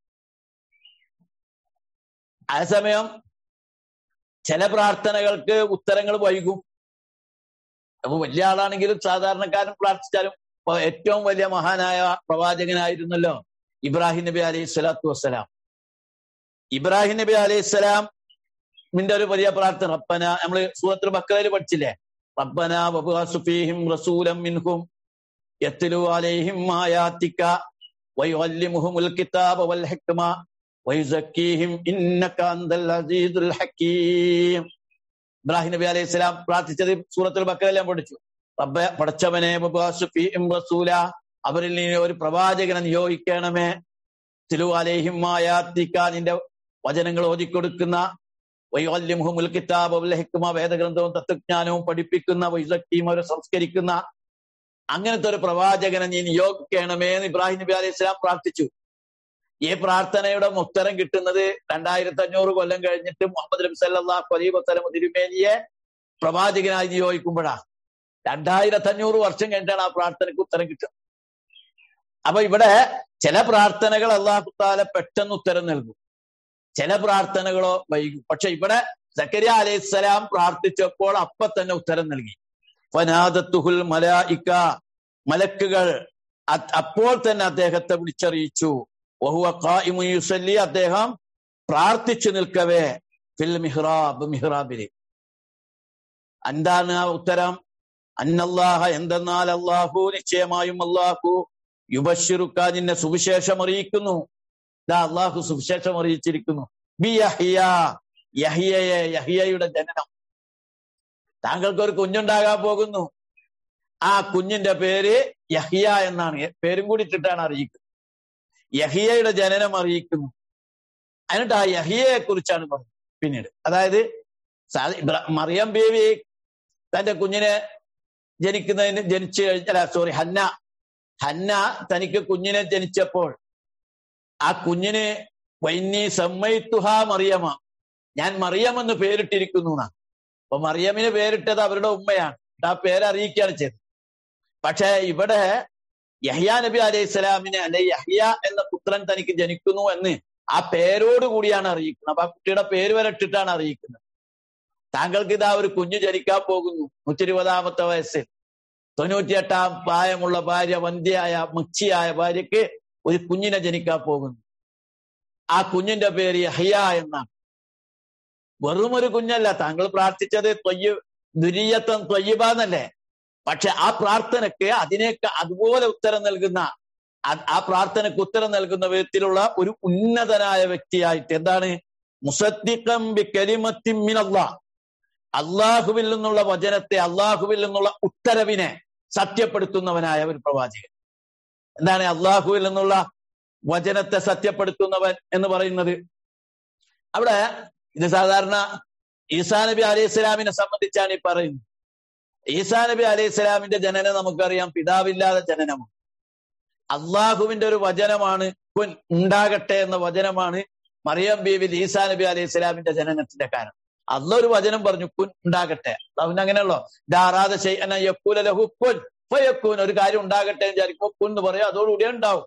[SPEAKER 1] അതേസമയം ചില പ്രാർത്ഥനകൾക്ക് ഉത്തരങ്ങൾ വൈകും അപ്പൊ വലിയ ആളാണെങ്കിലും സാധാരണക്കാരൻ പ്രാർത്ഥിച്ചാലും ഇപ്പൊ ഏറ്റവും വലിയ മഹാനായ പ്രവാചകനായിരുന്നല്ലോ ഇബ്രാഹിം നബി അലൈഹി സ്വലാത്തു വസ്സലാം ഇബ്രാഹിം നബി അലൈഹി സ്വലാമിന്റെ ഒരു വലിയ പ്രാർത്ഥന റബ്ബന നമ്മള് സൂറത്തുൽ ബക്കറയിൽ പഠിച്ചില്ലേ റബ്ബന വബഅസ് ഫീഹിം റസൂലൻ മിൻഹും യത്ലു അലൈഹിം ആയാതിക വയുഅല്ലിമുഹുമുൽ കിതാബ വൽ ഹിക്മ വയുസക്കീഹിം ഇന്നക അന്തൽ അസീസുൽ ഹക്കീം ഇബ്രാഹിം നബി അലൈഹി സ്വലാം പ്രാർത്ഥിച്ചത് സൂറത്തുൽ ബക്കറയിൽ ഞാൻ പഠിച്ചു റബ്ബ പടച്ചവനെ വബഅസ് ഫീഹിം റസൂല അവരിൽ നീ ഒരു പ്രവാചകനെ നിയോഗിക്കണമേ തിലു അലൈഹിം ആയാതിക നിന്റെ വചനങ്ങൾ ഓതിക്കൊടുക്കുന്ന വൈവല്യമുഹുൽ കിതാബ് വൽ ഹിക്മ വേദഗ്രന്ഥവും തത്വജ്ഞാനവും പഠിപ്പിക്കുന്ന വൈസക്കീം അവരെ സംസ്കരിക്കുന്ന അങ്ങനത്തെ ഒരു പ്രവാചകനെ നീ നിയോഗിക്കണമേ എന്ന് ഇബ്രാഹിം നബി അലൈഹി സ്വലാം പ്രാർത്ഥിച്ചു ഈ പ്രാർത്ഥനയുടെ ഉത്തരം കിട്ടുന്നത് രണ്ടായിരത്തി അഞ്ഞൂറ് കൊല്ലം കഴിഞ്ഞിട്ട് മുഹമ്മദ് നബി സല്ലല്ലാഹു അലൈഹി വസല്ലം തിരുമേനിയെ പ്രവാചകനായി നിയോഗിക്കുമ്പോഴാണ് രണ്ടായിരത്തി അഞ്ഞൂറ് വർഷം കഴിഞ്ഞിട്ടാണ് ആ പ്രാർത്ഥനയ്ക്ക് ഉത്തരം കിട്ടുന്നത് അപ്പൊ ഇവിടെ ചില പ്രാർത്ഥനകൾ അള്ളാഹു താല പെട്ടെന്ന് ഉത്തരം നൽകും ചില പ്രാർത്ഥനകളോ വൈകും പക്ഷെ ഇവിടെ സക്കരിയ അലൈഹിസ്സലാം പ്രാർത്ഥിച്ചപ്പോൾ അപ്പൊ തന്നെ ഉത്തരം നൽകി ഫനാദത്തുഹുൽ മലായിക്ക മലക്കുകൾ അപ്പോൾ തന്നെ അദ്ദേഹത്തെ വിളിച്ചറിയിച്ചു വഹുവ ഖായിമു യുസല്ലി അദ്ദേഹം പ്രാർത്ഥിച്ചു നിൽക്കവേ ഫിൽ മിഹ്റാബ് മിഹ്റാബില് എന്താണ് ആ ഉത്തരം അന്നല്ലാഹ എന്തെന്നാൽ അള്ളാഹു നിശ്ചയമായും അള്ളാഹു യുബഷിറുക്ക നിന്നെ സുവിശേഷം അറിയിക്കുന്നു ഇതാ അള്ളാഹു സുവിശേഷം അറിയിച്ചിരിക്കുന്നു ബി യഹിയ യഹിയയെ യഹിയയുടെ ജനനം താങ്കൾക്ക് ഒരു കുഞ്ഞുണ്ടാകാൻ പോകുന്നു ആ കുഞ്ഞിന്റെ പേര് യഹിയ എന്നാണ് പേരും കൂടി ഇട്ടിട്ടാണ് അറിയിക്കുന്നത് യഹിയയുടെ ജനനം അറിയിക്കുന്നു എന്നിട്ട് ആ യഹിയയെ കുറിച്ചാണ് പറഞ്ഞത് പിന്നീട് അതായത് മറിയം ബേബി തന്റെ കുഞ്ഞിനെ ജനിക്കുന്നതിന് ജനിച്ചു കഴിഞ്ഞാൽ സോറി ഹന്ന ഹന്ന തനിക്ക് കുഞ്ഞിനെ ജനിച്ചപ്പോൾ ആ കുഞ്ഞിന് വൈന്നി സമ്മയിത്തുഹ മറിയമ ഞാൻ മറിയം എന്ന് പേരിട്ടിരിക്കുന്നു എന്നാണ് അപ്പൊ മറിയമിന് പേരിട്ടത് അവരുടെ ഉമ്മയാണ് ആ പേര് അറിയിക്കുകയാണ് ചെയ്തത് പക്ഷെ ഇവിടെ യഹ്യ നബി അലൈഹി സ്വലാമിനെ അല്ലെ യഹ്യ എന്ന പുത്രൻ തനിക്ക് ജനിക്കുന്നു എന്ന് ആ പേരോട് കൂടിയാണ് അറിയിക്കുന്നത് അപ്പൊ ആ കുട്ടിയുടെ പേര് വരെ ഇട്ടിട്ടാണ് അറിയിക്കുന്നത് താങ്കൾക്ക് ഇതാ ഒരു കുഞ്ഞു ജനിക്കാൻ പോകുന്നു നൂറ്റിരുപതാമത്തെ വയസ്സിൽ തൊണ്ണൂറ്റിയെട്ടാം പ്രായമുള്ള ഭാര്യ വന്ധ്യയായ മുച്ചിയായ ഭാര്യയ്ക്ക് ഒരു കുഞ്ഞിനെ ജനിക്കാൻ പോകുന്നു ആ കുഞ്ഞിന്റെ പേര് യഹ്യ എന്നാണ് വെറും ഒരു കുഞ്ഞല്ല താങ്കൾ പ്രാർത്ഥിച്ചത് തൊയ്യ ദുരീയത്വം തൊയ്യബാന്നല്ലേ പക്ഷെ ആ പ്രാർത്ഥനയ്ക്ക് അതിനേക്ക് അതുപോലെ ഉത്തരം നൽകുന്ന ആ പ്രാർത്ഥനയ്ക്ക് ഉത്തരം നൽകുന്ന വിധത്തിലുള്ള ഒരു ഉന്നതനായ വ്യക്തിയായിട്ട് എന്താണ് മുസദ്ദിഖം ബി കലിമത്തിമിനല്ലാ അള്ളാഹുവിൽ നിന്നുള്ള വചനത്തെ അള്ളാഹുവിൽ നിന്നുള്ള ഉത്തരവിനെ സത്യപ്പെടുത്തുന്നവനായ ഒരു പ്രവാചകൻ എന്താണ് അള്ളാഹുവിൽ നിന്നുള്ള വചനത്തെ സത്യപ്പെടുത്തുന്നവൻ എന്ന് പറയുന്നത് അവിടെ ഇത് സാധാരണ ഈസാ നബി അലൈഹി സ്വലാമിനെ സംബന്ധിച്ചാണ് ഈ പറയുന്നത് ഈസാ നബി അലൈഹി സ്വലാമിന്റെ ജനനം നമുക്കറിയാം പിതാവില്ലാതെ ജനനമാണ് അള്ളാഹുവിന്റെ ഒരു വചനമാണ് കുൻ ഉണ്ടാകട്ടെ എന്ന വചനമാണ് മറിയം ബീവിൽ ഈസാ നബി അലൈഹി സ്വലാമിന്റെ ജനനത്തിന്റെ കാരണം അല്ല ഒരു വചനം പറഞ്ഞു കുൻ ഉണ്ടാകട്ടെ അവന് അങ്ങനെയല്ലോ ദാറാദ യക്കൂല ലഹു കുൻ ഫയക്കൂൻ ഒരു കാര്യം ഉണ്ടാകട്ടെ എന്ന് വിചാരിക്കുമ്പോൾ കുൻ എന്ന് പറയും അതോടുകൂടി ഉണ്ടാവും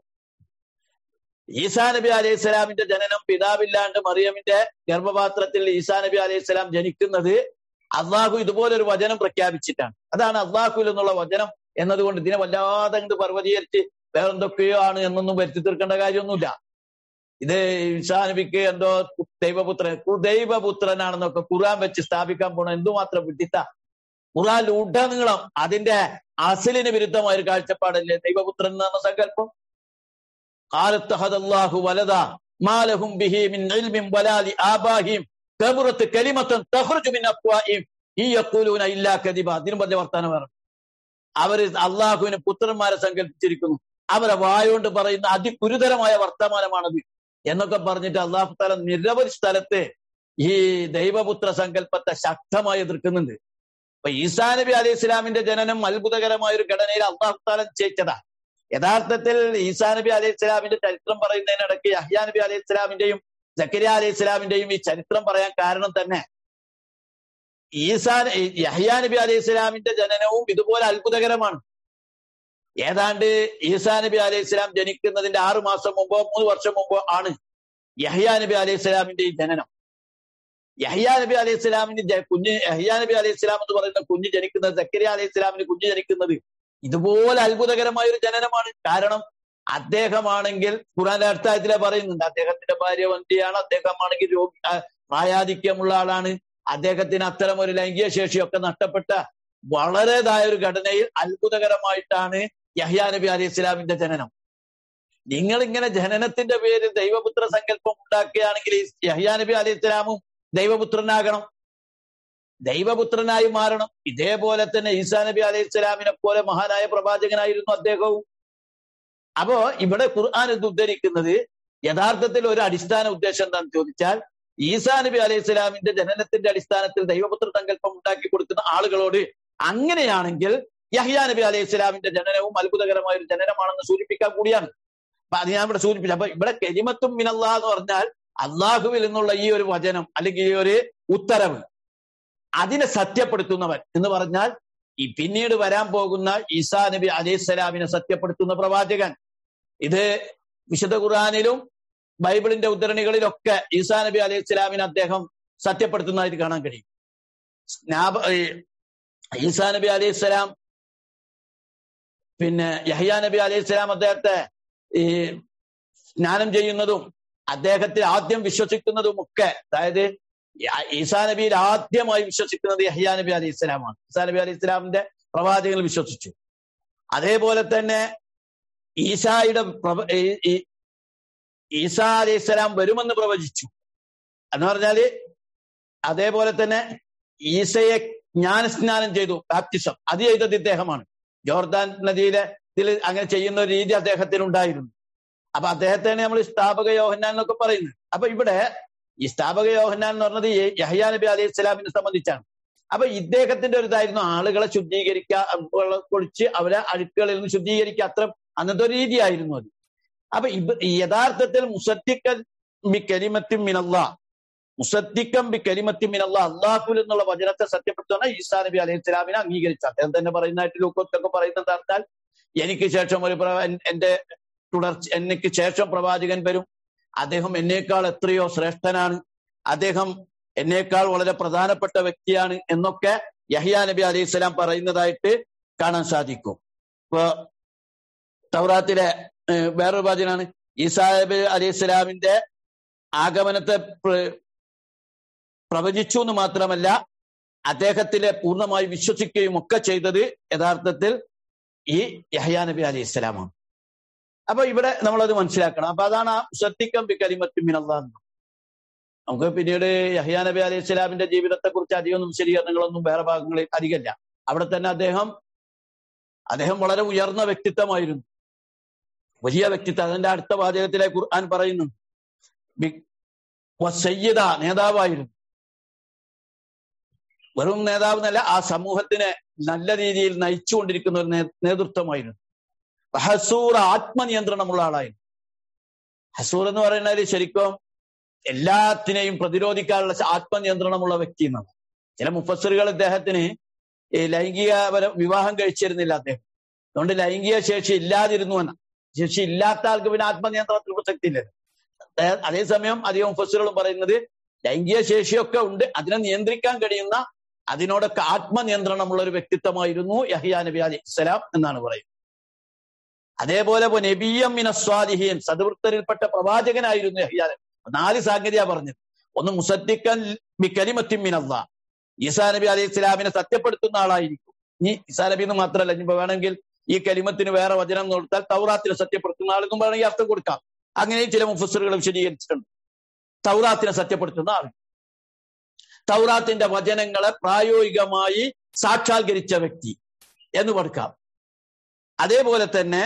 [SPEAKER 1] ഈസാ നബി അലൈഹി സ്വലാമിന്റെ ജനനം പിതാവില്ലാണ്ട് മറിയമിന്റെ ഗർഭപാത്രത്തിൽ ഈസാ നബി അലൈഹി സ്വലാം ജനിക്കുന്നത് അള്ളാഹു ഇതുപോലെ ഒരു വചനം പ്രഖ്യാപിച്ചിട്ടാണ് അതാണ് അള്ളാഹുൽ എന്നുള്ള വചനം എന്നതുകൊണ്ട് ഇതിനെ വല്ലാതെ അങ്ങോട്ട് പർവ്വതീകരിച്ച് വേറെന്തൊക്കെയോ ആണ് എന്നൊന്നും വരുത്തി തീർക്കേണ്ട കാര്യമൊന്നുമില്ല ഇത് ഈസാ നബിക്ക് എന്തോ ദൈവപുത്രൻ ദൈവപുത്രനാണെന്നൊക്കെ ഖുർആൻ വെച്ച് സ്ഥാപിക്കാൻ പോണ എന്തുമാത്രം വിഡിത്ത ഖുർആൻ ഉടനീളം അതിന്റെ അസലിന് വിരുദ്ധമായ ഒരു കാഴ്ചപ്പാടല്ലേ ദൈവപുത്രൻ എന്ന സങ്കല്പം കാലത്തഹദല്ലാഹു വലത മാലഹും ബിഹി മിൻ ഇൽമിൻ വലാലി ആബാഹിം കബുറത്ത് കലിമത്തൻ തഖ്റുജു മിൻ അഫ്വാഹിം ഈ യഖൂലൂന ഇല്ലാ കദിബ അതിനും വലിയ വർത്താനം വേണം അവര് അള്ളാഹുവിന് പുത്രന്മാരെ സങ്കല്പിച്ചിരിക്കുന്നു അവരെ വായോണ്ട് പറയുന്ന അതിഗുരുതരമായ വർത്തമാനമാണത് എന്നൊക്കെ പറഞ്ഞിട്ട് അള്ളാഹു താല നിരവധി സ്ഥലത്ത് ഈ ദൈവപുത്ര സങ്കല്പത്തെ ശക്തമായി എതിർക്കുന്നുണ്ട് അപ്പൊ ഈസാ നബി അലൈഹി ഇസ്ലാമിന്റെ ജനനം അത്ഭുതകരമായ ഒരു ഘടനയിൽ അള്ളാഹു താല ചെയ്യിച്ചതാ യഥാർത്ഥത്തിൽ ഈസാ നബി അലൈഹി ഇസ്ലാമിന്റെ ചരിത്രം പറയുന്നതിനിടയ്ക്ക് യഹ്യാ നബി അലൈഹി ഇസ്ലാമിന്റെയും സക്കരിയ അലൈഹി ഇസ്ലാമിന്റെയും ഈ ചരിത്രം പറയാൻ കാരണം തന്നെ ഈസാ യഹ്യാ നബി അലൈഹി ഇസ്ലാമിന്റെ ജനനവും ഇതുപോലെ അത്ഭുതകരമാണ് ഏതാണ്ട് ഈസാ നബി അലൈഹി ഇസ്ലാം ജനിക്കുന്നതിന്റെ ആറു മാസം മുമ്പോ മൂന്ന് വർഷം മുമ്പോ ആണ് യഹ്യാ നബി അലൈഹി ഇസ്ലാമിന്റെ ഈ ജനനം യഹ്യാ നബി അലൈഹി ഇസ്ലാമിന് കുഞ്ഞ് യഹ്യാ നബി അലൈഹി ഇസ്ലാം എന്ന് പറയുന്ന കുഞ്ഞ് ജനിക്കുന്നത് സക്കരിയ അലൈഹി ഇസ്ലാമിന് കുഞ്ഞ് ജനിക്കുന്നത് ഇതുപോലെ അത്ഭുതകരമായ ഒരു ജനനമാണ് കാരണം അദ്ദേഹമാണെങ്കിൽ ഖുറാന്റെ അർത്ഥായത്തിലെ പറയുന്നുണ്ട് അദ്ദേഹത്തിന്റെ ഭാര്യ വന്ധ്യയാണ് അദ്ദേഹമാണെങ്കിൽ രോഗി പ്രായാധിക്യമുള്ള ആളാണ് അദ്ദേഹത്തിന് അത്തരം ഒരു ലൈംഗിക ശേഷിയൊക്കെ നഷ്ടപ്പെട്ട വളരെതായ ഒരു ഘടനയിൽ അത്ഭുതകരമായിട്ടാണ് യഹ്യാ നബി അലൈഹി ഇസ്ലാമിന്റെ ജനനം നിങ്ങൾ ഇങ്ങനെ ജനനത്തിന്റെ പേരിൽ ദൈവപുത്ര സങ്കല്പം ഉണ്ടാക്കുകയാണെങ്കിൽ യഹ്യാ നബി അലൈഹി ഇസ്ലാമും ദൈവപുത്രനാകണം ദൈവപുത്രനായി മാറണം ഇതേപോലെ തന്നെ ഈസാ നബി അലൈഹി ഇസ്ലാമിനെ പോലെ മഹാനായ പ്രവാചകനായിരുന്നു അദ്ദേഹവും അപ്പോ ഇവിടെ ഖുർആൻ ഇത് ഉദ്ധരിക്കുന്നത് യഥാർത്ഥത്തിൽ ഒരു അടിസ്ഥാന ഉദ്ദേശം എന്താണെന്ന് ചോദിച്ചാൽ ഈസാ നബി അലൈഹി ഇസ്ലാമിന്റെ ജനനത്തിന്റെ അടിസ്ഥാനത്തിൽ ദൈവപുത്ര സങ്കല്പം ഉണ്ടാക്കി കൊടുക്കുന്ന ആളുകളോട് അങ്ങനെയാണെങ്കിൽ യഹ്യാ നബി അലൈഹി ഇസ്ലാമിന്റെ ജനനവും അത്ഭുതകരമായ ഒരു ജനനമാണെന്ന് സൂചിപ്പിക്കാൻ കൂടിയാണ് അപ്പൊ അത് ഞാൻ ഇവിടെ സൂചിപ്പിച്ചു അപ്പൊ ഇവിടെ കെലിമത്തും മിനല്ലാ എന്ന് പറഞ്ഞാൽ അള്ളാഹുവിൽ നിന്നുള്ള ഈ ഒരു വചനം അല്ലെങ്കിൽ ഈ ഒരു ഉത്തരവ് അതിനെ സത്യപ്പെടുത്തുന്നവൻ എന്ന് പറഞ്ഞാൽ ഈ പിന്നീട് വരാൻ പോകുന്ന ഈസാ നബി അലൈഹിസ്സലാമിനെ സത്യപ്പെടുത്തുന്ന പ്രവാചകൻ ഇത് വിശുദ്ധ ഖുർആാനിലും ബൈബിളിന്റെ ഉദ്ധരണികളിലൊക്കെ ഈസാ നബി അലൈഹി സ്വലാമിനെ അദ്ദേഹം സത്യപ്പെടുത്തുന്നതായിട്ട് കാണാൻ കഴിയും സ്നാപ- ഈ ഈസാ നബി അലൈഹി സ്വലാം പിന്നെ യഹ്യാ നബി അലൈഹി സ്വലാം അദ്ദേഹത്തെ ഈ സ്നാനം ചെയ്യുന്നതും അദ്ദേഹത്തെ ആദ്യം വിശ്വസിക്കുന്നതും ഒക്കെ അതായത് ഈസാ നബിയിൽ ആദ്യമായി വിശ്വസിക്കുന്നത് യഹ്യാ നബി അലൈഹി സ്വലാമാണ് ഈസാ നബി അലൈഹി സ്വലാമിന്റെ പ്രവാചകങ്ങൾ വിശ്വസിച്ചു അതേപോലെ തന്നെ ഈസായുടെ പ്രവ- ഈ- ഈ- ഈസാ അലൈഹി സ്വലാം വരുമെന്ന് പ്രവചിച്ചു എന്ന് പറഞ്ഞാല് അതേപോലെ തന്നെ ഈസയെ ജ്ഞാനസ്നാനം ചെയ്തു ബാപ്റ്റിസം അത് ചെയ്തത് ഇദ്ദേഹമാണ് ജോർദാൻ നദിയിലെ ഇതിൽ അങ്ങനെ ചെയ്യുന്ന ഒരു രീതി അദ്ദേഹത്തിന് ഉണ്ടായിരുന്നു അപ്പൊ അദ്ദേഹത്തെയാണ് നമ്മൾ സ്ഥാപക യോഹന്നാൻ എന്നൊക്കെ പറയുന്നത് അപ്പൊ ഇവിടെ ഈ സ്ഥാപക യോഹന്നാൻ എന്ന് പറഞ്ഞത് ഈ യഹ്യാ നബി അലൈഹി സ്വലാമിനെ സംബന്ധിച്ചാണ് അപ്പൊ ഇദ്ദേഹത്തിന്റെ ഒരു ഇതായിരുന്നു ആളുകളെ ശുദ്ധീകരിക്കുക വെള്ളം കുളിച്ച് അവരെ അഴുക്കുകളിൽ നിന്ന് ശുദ്ധീകരിക്കുക അത്ര അന്നത്തെ ഒരു രീതിയായിരുന്നു അത് അപ്പൊ ഇവ യഥാർത്ഥത്തിൽ മുസദ്ദിക്കൻ ബി കലിമത്തിൻ മിനല്ലാ മുസദ്ദിക്കം ബി കലിമത്തിൻ മിനല്ലാ അള്ളാഹുൽ എന്നുള്ള വചനത്തെ സത്യപ്പെടുത്തുന്ന ഈസാ നബി അലൈഹി സ്വലാമിനെ അംഗീകരിച്ചു അദ്ദേഹം തന്നെ പറയുന്നതായിട്ട് ലൂക്കോത്തൊക്കെ പറയുന്നത് പറഞ്ഞാൽ എനിക്ക് ശേഷം ഒരു പ്രവ- എൻ- എന്റെ തുടർച്ച എനിക്ക് ശേഷം പ്രവാചകൻ വരും അദ്ദേഹം എന്നേക്കാൾ എത്രയോ ശ്രേഷ്ഠനാണ് അദ്ദേഹം എന്നേക്കാൾ വളരെ പ്രധാനപ്പെട്ട വ്യക്തിയാണ് എന്നൊക്കെ യഹ്യാ നബി അലൈഹി സ്വലാം പറയുന്നതായിട്ട് കാണാൻ സാധിക്കും ഇപ്പൊ തൗറാത്തിലെ ഏഹ്, വേറൊരു വാചനാണ് ഈസാ നബി അലൈഹി സ്വലാമിന്റെ ആഗമനത്തെ പ്ര- പ്രവചിച്ചു എന്ന് മാത്രമല്ല അദ്ദേഹത്തിലെ പൂർണ്ണമായി വിശ്വസിക്കുകയും ഒക്കെ ചെയ്തത് യഥാർത്ഥത്തിൽ ഈ യഹ്യാ നബി അലൈഹി സ്വലാമാണ് അപ്പൊ ഇവിടെ നമ്മളത് മനസ്സിലാക്കണം അപ്പൊ അതാണ് ആ ശ്രദ്ധിക്കം ബി കലിമത്തി മിനല്ലാഹ് എന്ന്. നമുക്ക് പിന്നീട് യഹ്യാ നബി അലൈഹി സ്വലാമിന്റെ ജീവിതത്തെ കുറിച്ച് അധികമൊന്നും വിശദീകരണങ്ങളൊന്നും വേറെ ഭാഗങ്ങളിൽ അധികമില്ല അവിടെ തന്നെ അദ്ദേഹം അദ്ദേഹം വളരെ ഉയർന്ന വ്യക്തിത്വമായിരുന്നു വലിയ വ്യക്തിത്വം അതിന്റെ അടുത്ത വാചകത്തിലെ ഖുർആൻ പറയുന്നു ബി- വസയ്യിദ നേതാവായിരുന്നു വെറും നേതാവ് എന്നല്ല ആ സമൂഹത്തിനെ നല്ല രീതിയിൽ നയിച്ചുകൊണ്ടിരിക്കുന്ന ഒരു നേ- നേതൃത്വമായിരുന്നു ഹസൂർ ആത്മനിയന്ത്രണമുള്ള ആളായിരുന്നു ഹസൂർ എന്ന് പറയുന്നത് ശരിക്കും എല്ലാത്തിനെയും പ്രതിരോധിക്കാനുള്ള ആത്മനിയന്ത്രണമുള്ള വ്യക്തി എന്നാണ് ചില മുഫസറുകൾ ഇദ്ദേഹത്തിന് ഈ ലൈംഗിക പര- വിവാഹം കഴിച്ചിരുന്നില്ല അദ്ദേഹം അതുകൊണ്ട് ലൈംഗിക ശേഷി ഇല്ലാതിരുന്നു എന്ന ശേഷി ഇല്ലാത്ത ആൾക്ക് പിന്നെ ആത്മനിയന്ത്രണത്തിൽ പ്രസക്തി ഇല്ല അതായത് അതേസമയം അധികം മുഫസറുകളും പറയുന്നത് ലൈംഗിക ശേഷിയൊക്കെ ഉണ്ട് അതിനെ നിയന്ത്രിക്കാൻ കഴിയുന്ന അതിനോടൊക്കെ ആത്മനിയന്ത്രണമുള്ള ഒരു വ്യക്തിത്വമായിരുന്നു യഹിയാ നബി അലി ഇസ്ലാം എന്നാണ് പറയുന്നത് അതേപോലെ നബിയം മിനസ്വാദിഹീൻ സദവൃത്തരിൽപ്പെട്ട പ്രവാചകനായിരുന്നു യഹിയാ നബി. നാല് സാങ്കേതിക പറഞ്ഞത് ഒന്ന് മുസദ്ദിക്കൻ ബി കലിമത്തിൻ മിനല്ല ഈസാ നബി അലൈഹി ഇസ്ലാമിനെ സത്യപ്പെടുത്തുന്ന ആളായിരിക്കും ഇനി ഈസാ നബി എന്ന് മാത്രമല്ല ഇനിയിപ്പോ വേണമെങ്കിൽ ഈ കലിമത്തിന് വേറെ വചനം കൊടുത്താൽ തൗറാത്തിനെ സത്യപ്പെടുത്തുന്ന ആളെന്നും വേണമെങ്കിൽ അർത്ഥം കൊടുക്കാം അങ്ങനെ ചില മുഫസറുകൾ വിശദീകരിച്ചിട്ടുണ്ട് തൗറാത്തിനെ സത്യപ്പെടുത്തുന്ന ആൾ തൗറാത്തിന്റെ വചനങ്ങളെ പ്രായോഗികമായി സാക്ഷാത്കരിച്ച വ്യക്തി എന്ന് കൊടുക്കാം അതേപോലെ തന്നെ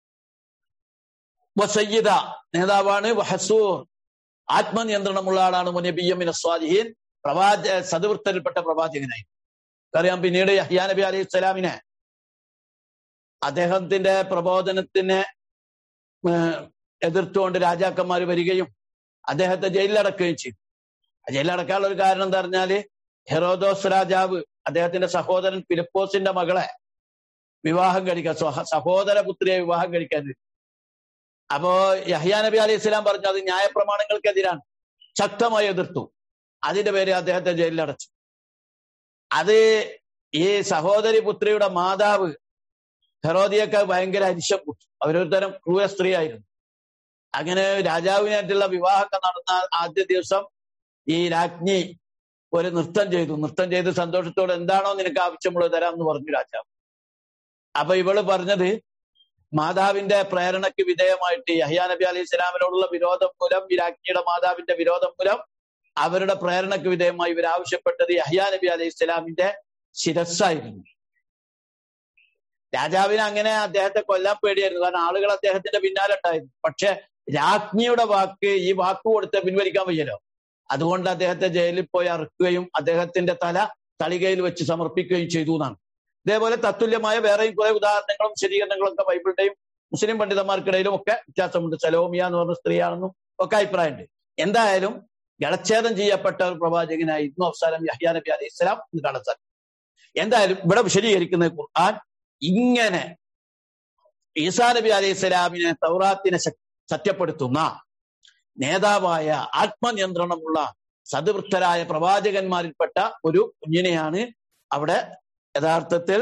[SPEAKER 1] വസയ്യിദ നേതാവാണ് വഹസൂർ ആത്മനിയന്ത്രണമുള്ള ആളാണ് മുനബിയമിൻ സ്വാദിഹീൻ പ്രവാച സദവൃത്തരിൽപ്പെട്ട പ്രവാചകനായി അറിയാം പിന്നീട് യഹ്യാ നബി അലൈഹി സ്വലാമിനെ അദ്ദേഹത്തിന്റെ പ്രബോധനത്തിനെ ഏഹ്, എതിർത്തുകൊണ്ട് രാജാക്കന്മാർ വരികയും അദ്ദേഹത്തെ ജയിലിലടക്കുകയും ചെയ്തു ആ ജയിലിലടക്കാനുള്ള ഒരു കാരണം എന്താ പറഞ്ഞാല് ഹെറോദോസ് രാജാവ് അദ്ദേഹത്തിന്റെ സഹോദരൻ ഫിലിപ്പോസിന്റെ മകളെ വിവാഹം കഴിക്കാൻ സ്വഹ- സഹോദര പുത്രിയെ വിവാഹം കഴിക്കാൻ വരും. അപ്പോ യഹ്യാ നബി അലൈഹി സ്വലാം പറഞ്ഞു അത് ന്യായപ്രമാണങ്ങൾക്കെതിരാണ് ശക്തമായി എതിർത്തു അതിന്റെ പേര് അദ്ദേഹത്തെ ജയിലിലടച്ചു അത് ഈ സഹോദരി പുത്രിയുടെ മാതാവ് ഹെറോദിയൊക്കെ ഭയങ്കര അരിശം കൂട്ടി അവരൊരു തരം ക്രൂര സ്ത്രീ ആയിരുന്നു അങ്ങനെ രാജാവിനായിട്ടുള്ള വിവാഹമൊക്കെ നടന്ന ആദ്യ ദിവസം ഈ രാജ്ഞി ഒരു നൃത്തം ചെയ്തു നൃത്തം ചെയ്ത് സന്തോഷത്തോടെ എന്താണോ നിനക്ക് ആവശ്യമുള്ളത് തരാം എന്ന് പറഞ്ഞു രാജാവ് അപ്പൊ ഇവള് പറഞ്ഞത് മാതാവിന്റെ പ്രേരണയ്ക്ക് വിധേയമായിട്ട് യഹ്യാ നബി അലൈഹി സ്വലാമിനോടുള്ള വിരോധം മൂലം ഈ രാജ്ഞിയുടെ മാതാവിന്റെ വിരോധം മൂലം അവരുടെ പ്രേരണയ്ക്ക് വിധേയമായി ഇവർ ആവശ്യപ്പെട്ടത് യഹ്യാ നബി അലൈഹി സ്വലാമിന്റെ ശിരസ്സായിരുന്നു രാജാവിന് അങ്ങനെ അദ്ദേഹത്തെ കൊല്ലാൻ പേടിയായിരുന്നു കാരണം ആളുകൾ അദ്ദേഹത്തിന്റെ പിന്നാലെ ഉണ്ടായിരുന്നു പക്ഷെ രാജ്ഞിയുടെ വാക്ക് ഈ വാക്ക് കൊടുത്ത് പിൻവലിക്കാൻ വയ്യല്ലോ അതുകൊണ്ട് അദ്ദേഹത്തെ ജയിലിൽ പോയി അറുക്കുകയും അദ്ദേഹത്തിന്റെ തല തളികയിൽ വെച്ച് സമർപ്പിക്കുകയും ചെയ്തു എന്നാണ് ഇതേപോലെ തത്തുല്യമായ വേറെയും കുറെ ഉദാഹരണങ്ങളും ശരീകരണങ്ങളും ഒക്കെ ബൈബിളിന്റെയും മുസ്ലിം പണ്ഡിതന്മാർക്കിടയിലും ഒക്കെ വ്യത്യാസമുണ്ട് സലോമിയ എന്ന് പറഞ്ഞ സ്ത്രീയാണെന്നും ഒക്കെ അഭിപ്രായമുണ്ട് എന്തായാലും ഗളച്ഛേദം ചെയ്യപ്പെട്ട ഒരു പ്രവാചകനായിരുന്നു അവസാനം യഹ്യാ നബി അലൈഹി ഇസ്ലാം എന്ന് കാണാൻ സാധിക്കും എന്തായാലും ഇവിടെ വിശദീകരിക്കുന്ന ഖുർആൻ ഇങ്ങനെ ഈസാ നബി അലൈഹി സ്വലാമിനെ തൗറാത്തിനെ സത്യപ്പെടുത്തുന്ന നേതാവായ ആത്മനിയന്ത്രണമുള്ള സദ്വൃത്തരായ പ്രവാചകന്മാരിൽപ്പെട്ട ഒരു കുഞ്ഞിനെയാണ് അവിടെ യഥാർത്ഥത്തിൽ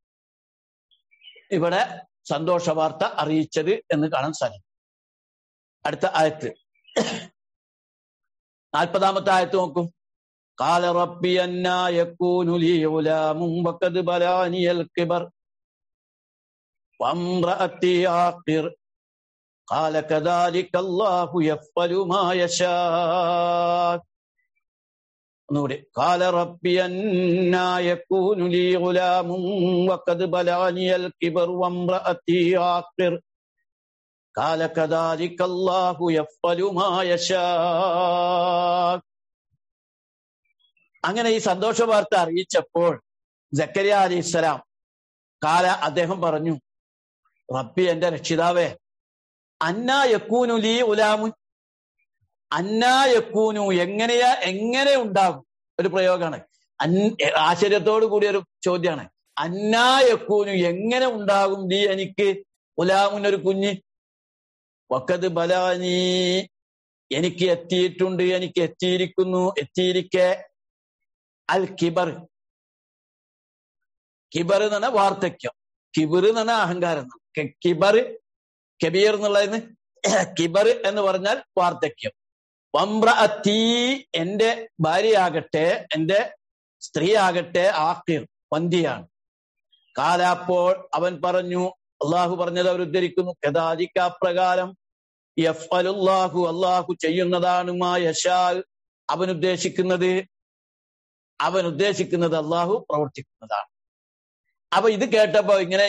[SPEAKER 1] ഇവിടെ സന്തോഷ വാർത്ത അറിയിച്ചത് എന്ന് കാണാൻ സാധിക്കും അടുത്ത ആയത്ത് നാൽപ്പതാമത്തെ ആയത്ത് നോക്കും قال ربي أنا يكون لي غلام وقد بلاني الكبر وامرأتي عاقر قال كذلك الله يفعل ما يشاء ഒന്നുകൂടി قال ربي أنا يكون لي غلام وقد بلغني الكبر وامرأتي عاقر قال كذلك الله يفعل ما يشاء അങ്ങനെ ഈ സന്തോഷ വാർത്ത അറിയിച്ചപ്പോൾ ജക്കരിയ അലി ഇസ്ലാം കാല അദ്ദേഹം പറഞ്ഞു റബ്ബി എന്റെ രക്ഷിതാവേ അന്നാ യക്കൂനു ലീ ഉലാമുൻ അന്നാ യക്കൂനു എങ്ങനെയാ എങ്ങനെ ഉണ്ടാകും ഒരു പ്രയോഗമാണ് ആശ്ചര്യത്തോടു കൂടിയ ഒരു ചോദ്യമാണ് അന്നാ യക്കൂനു എങ്ങനെ ഉണ്ടാകും ലീ എനിക്ക് ഉലാമുൻ ഒരു കുഞ്ഞ് വക്കത് ബലാനി എനിക്ക് എത്തിയിട്ടുണ്ട് എനിക്ക് എത്തിയിരിക്കുന്നു എത്തിയിരിക്കെ അൽ കിബർ കിബർ എന്ന് പറഞ്ഞാൽ വാർദ്ധക്യം കിബർ എന്ന് പറഞ്ഞാൽ അഹങ്കാരം കിബർ കബീർ എന്നുള്ളതിന് കിബർ എന്ന് പറഞ്ഞാൽ വാർദ്ധക്യം വമ്ര തീ എന്റെ ഭാര്യയാകട്ടെ എന്റെ സ്ത്രീ ആകട്ടെ ആക്കിർ വന്തിയാണ് കാലാപ്പോൾ അവൻ പറഞ്ഞു അള്ളാഹു പറഞ്ഞത് അവർ ഉദ്ധരിക്കുന്നു കഥാദിക്ക പ്രകാരം യഫ് അലുല്ലാഹു അള്ളാഹു ചെയ്യുന്നതാണ് മാ യശാ അവൻ ഉദ്ദേശിക്കുന്നത് അവൻ ഉദ്ദേശിക്കുന്നത് അള്ളാഹു പ്രവർത്തിക്കുന്നതാണ് അപ്പൊ ഇത് കേട്ടപ്പോ ഇങ്ങനെ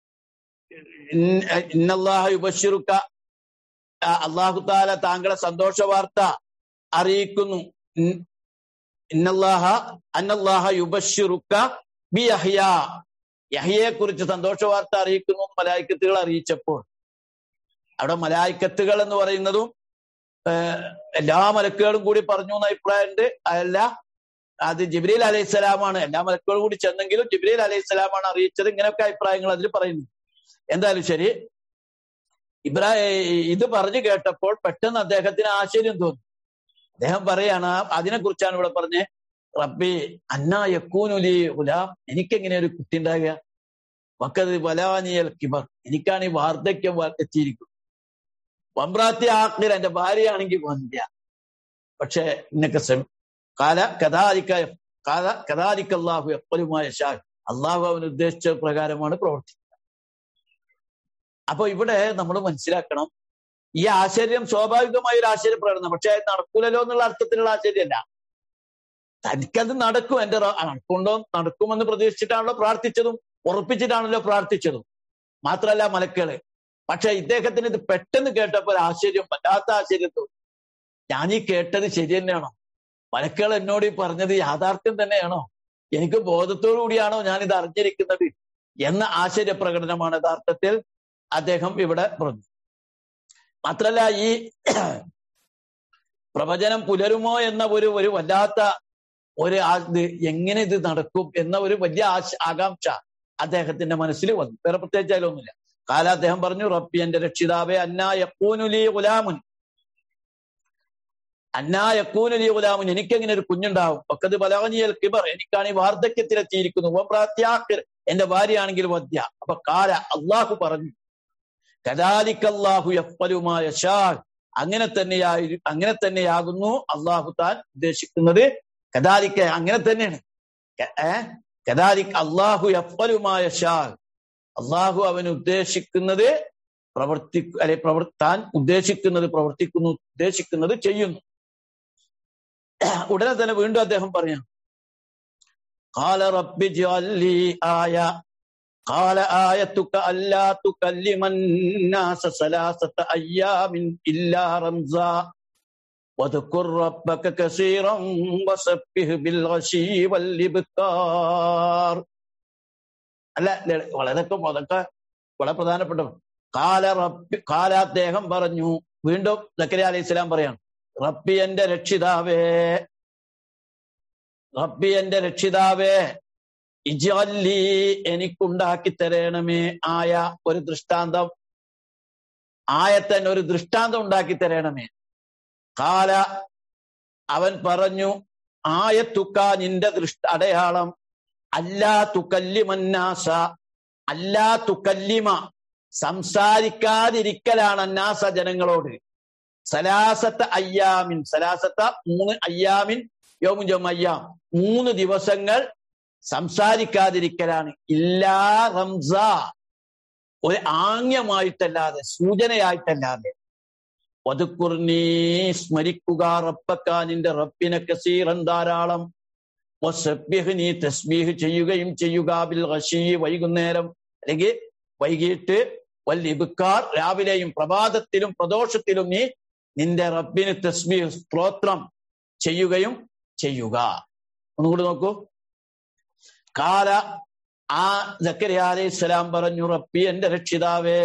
[SPEAKER 1] ഇന്നല്ലാഹ യുബഷിറുക്ക അള്ളാഹു താല താങ്കളെ സന്തോഷ വാർത്ത അറിയിക്കുന്നു ഇന്നല്ലാഹ അന്നല്ലാഹ യുബഷിറുക്ക ബി യഹ്യ യഹ്യയെ കുറിച്ച് സന്തോഷ വാർത്ത അറിയിക്കുന്നു മലായിക്കത്തുകൾ അറിയിച്ചപ്പോൾ അവിടെ മലായിക്കത്തുകൾ എന്ന് പറയുന്നതും എല്ലാ മലക്കുകളും കൂടി പറഞ്ഞു എന്ന അഭിപ്രായമുണ്ട് അതല്ല അത് ജിബ്രീൽ അലൈഹി സ്വലാമാണ് എല്ലാ മലക്കുകളും കൂടി ചെന്നെങ്കിലും ജിബ്രീൽ അലൈഹി സ്വലാമാണ് അറിയിച്ചത് ഇങ്ങനെയൊക്കെ അഭിപ്രായങ്ങൾ അതിൽ പറയുന്നു എന്തായാലും ശരി ഇബ്രാഹിം ഇത് പറഞ്ഞു കേട്ടപ്പോൾ പെട്ടെന്ന് അദ്ദേഹത്തിന് ആശ്ചര്യം തോന്നി അദ്ദേഹം പറയാണ് അതിനെ കുറിച്ചാണ് ഇവിടെ പറഞ്ഞത് റബ്ബി അന്നാ യക്കൂനുലി ഉലാം എനിക്കെങ്ങനെ ഒരു കുട്ടി ഉണ്ടാകുക വക്കത് വലാനിയൽ കിബർ എനിക്കാണ് ഈ വാർദ്ധക്യം എത്തിയിരിക്കുന്നത് വമ്പ്രാത്തി ആക്കിൽ എന്റെ ഭാര്യയാണെങ്കിൽ വന്ധ്യ പക്ഷെ ഇന്നൊക്കെ കാല കഥാരിക്ക കാല കഥാരിക്ക അള്ളാഹു എപ്പോഴുമായ ഷാ അള്ളാഹു അവൻ ഉദ്ദേശിച്ച പ്രകാരമാണ് പ്രവർത്തിക്കുന്നത് അപ്പൊ ഇവിടെ നമ്മൾ മനസ്സിലാക്കണം ഈ ആശ്ചര്യം സ്വാഭാവികമായ ഒരു ആശ്ചര്യ പ്രകടനം പക്ഷെ അത് നടക്കൂലല്ലോ എന്നുള്ള അർത്ഥത്തിലുള്ള ആശ്ചര്യമല്ല തനിക്കത് നടക്കും എന്റെ നടക്കുണ്ടോ നടക്കുമെന്ന് പ്രതീക്ഷിച്ചിട്ടാണല്ലോ പ്രാർത്ഥിച്ചതും ഉറപ്പിച്ചിട്ടാണല്ലോ പ്രാർത്ഥിച്ചതും മാത്രമല്ല മലക്കുകള് പക്ഷെ ഇദ്ദേഹത്തിന് ഇത് പെട്ടെന്ന് കേട്ടപ്പോൾ ആശ്ചര്യം വല്ലാത്ത ആശ്ചര്യം തോന്നി ഞാൻ ഈ കേട്ടത് ശരി തന്നെയാണോ മലക്കുകൾ എന്നോട് ഈ പറഞ്ഞത് യാഥാർത്ഥ്യം തന്നെയാണോ എനിക്ക് ബോധത്തോടു കൂടിയാണോ ഞാൻ ഇത് അറിഞ്ഞിരിക്കുന്നത് എന്ന ആശ്ചര്യ പ്രകടനമാണ് യഥാർത്ഥത്തിൽ അദ്ദേഹം ഇവിടെ പറഞ്ഞു മാത്രല്ല ഈ പ്രവചനം പുലരുമോ എന്ന ഒരു ഒരു വല്ലാത്ത ഒരു ഇത് എങ്ങനെ ഇത് നടക്കും എന്ന ഒരു വലിയ ആശ ആകാംക്ഷ അദ്ദേഹത്തിന്റെ മനസ്സിൽ വന്നു വേറെ പ്രത്യേകിച്ച് അതിലൊന്നുമില്ല കാല അദ്ദേഹം പറഞ്ഞു റബ്ബി എന്റെ രക്ഷിതാവെ അന്നാ യക്കൂനുലി ഗുലാമുൻ അന്നാ യക്കൂനുലി ഗുലാമുൻ എനിക്കെങ്ങനെ ഒരു കുഞ്ഞുണ്ടാവും ഒക്കത് ബലവനിയൽ കിബർ എനിക്കാണ് ഈ വാർദ്ധക്യത്തിലെത്തിയിരിക്കുന്നു ഓപ്രാത്യാക്കിർ എന്റെ ഭാര്യയാണെങ്കിൽ വദ്യ അപ്പൊ കാല അള്ളാഹു പറഞ്ഞു കദാലിക്കല്ലാഹു യഫലുമായ ഷാ അങ്ങനെ തന്നെയായി അങ്ങനെ തന്നെയാകുന്നു അള്ളാഹു താൻ ഉദ്ദേശിക്കുന്നത് കദാലിക്ക അങ്ങനെ തന്നെയാണ് കദാലിക്ക് അള്ളാഹു യഫലുമായ ഷാ അള്ളാഹു അവൻ ഉദ്ദേശിക്കുന്നത് പ്രവർത്തി അല്ലെ പ്രവർത്താൻ ഉദ്ദേശിക്കുന്നത് പ്രവർത്തിക്കുന്നു ഉദ്ദേശിക്കുന്നത് ചെയ്യുന്നു ഉടനെ തന്നെ വീണ്ടും അദ്ദേഹം പറയാം قال رب اجعل لي آية قال آيتك ألا تكلم الناس ثلاثة أيام إلا رمزا واذكر ربك كثيرا وسبح بالغشي والإبكار അല്ല വളരെ അതൊക്കെ വളരെ പ്രധാനപ്പെട്ട കാല റബ്ബി കാല അദ്ദേഹം പറഞ്ഞു വീണ്ടും സക്കരിയ അലൈഹി സ്വലാം പറയാണ് റബ്ബി എന്റെ രക്ഷിതാവേ റബ്ബി എന്റെ രക്ഷിതാവേ ഇജല്ലി എനിക്കുണ്ടാക്കി തരണമേ ആയ ഒരു ദൃഷ്ടാന്തം ആയത്തൻ ഒരു ദൃഷ്ടാന്തം ഉണ്ടാക്കി തരണമേ കാല അവൻ പറഞ്ഞു ആയത്തുക്ക നിന്റെ ദൃഷ്ട അടയാളം അല്ലാ തുക്കല്ലിമന്നാസ അല്ലാ തുക്കല്ലിമ സംസാരിക്കാതിരിക്കലാണ് അന്നാസ ജനങ്ങളോട് സലാസത്ത അയ്യാമിൻ സലാസത്ത മൂന്ന് അയ്യാമിൻ യോമും ജോം അയ്യാം മൂന്ന് ദിവസങ്ങൾ സംസാരിക്കാതിരിക്കലാണ് ഇല്ലാ റംസ ഒരു ആംഗ്യമായിട്ടല്ലാതെ സൂചനയായിട്ടല്ലാതെ ഒതുക്കുർനീ സ്മരിക്കുക റബ്ബക്ക നിന്റെ റബ്ബിനെ കസീറൻ ധാരാളം വസബ്യഹ് നീ തസ്ബീഹ് ചെയ്യുകയും ചെയ്യുക ബിൽ ഖശീ വൈകുന്നേരം അല്ലെങ്കിൽ വൈകിട്ട് വല്ലിബുക്കാർ രാവിലെയും പ്രഭാതത്തിലും പ്രദോഷത്തിലും നീ നിന്റെ റബ്ബിന് തസ്ബീഹ് സ്ത്രോത്രം ചെയ്യുകയും ചെയ്യുക ഒന്നുകൂടി നോക്കൂ കാല ആ ജക്കരിയ അലൈഹി സ്വലാം പറഞ്ഞു റബ്ബി എന്റെ രക്ഷിതാവേ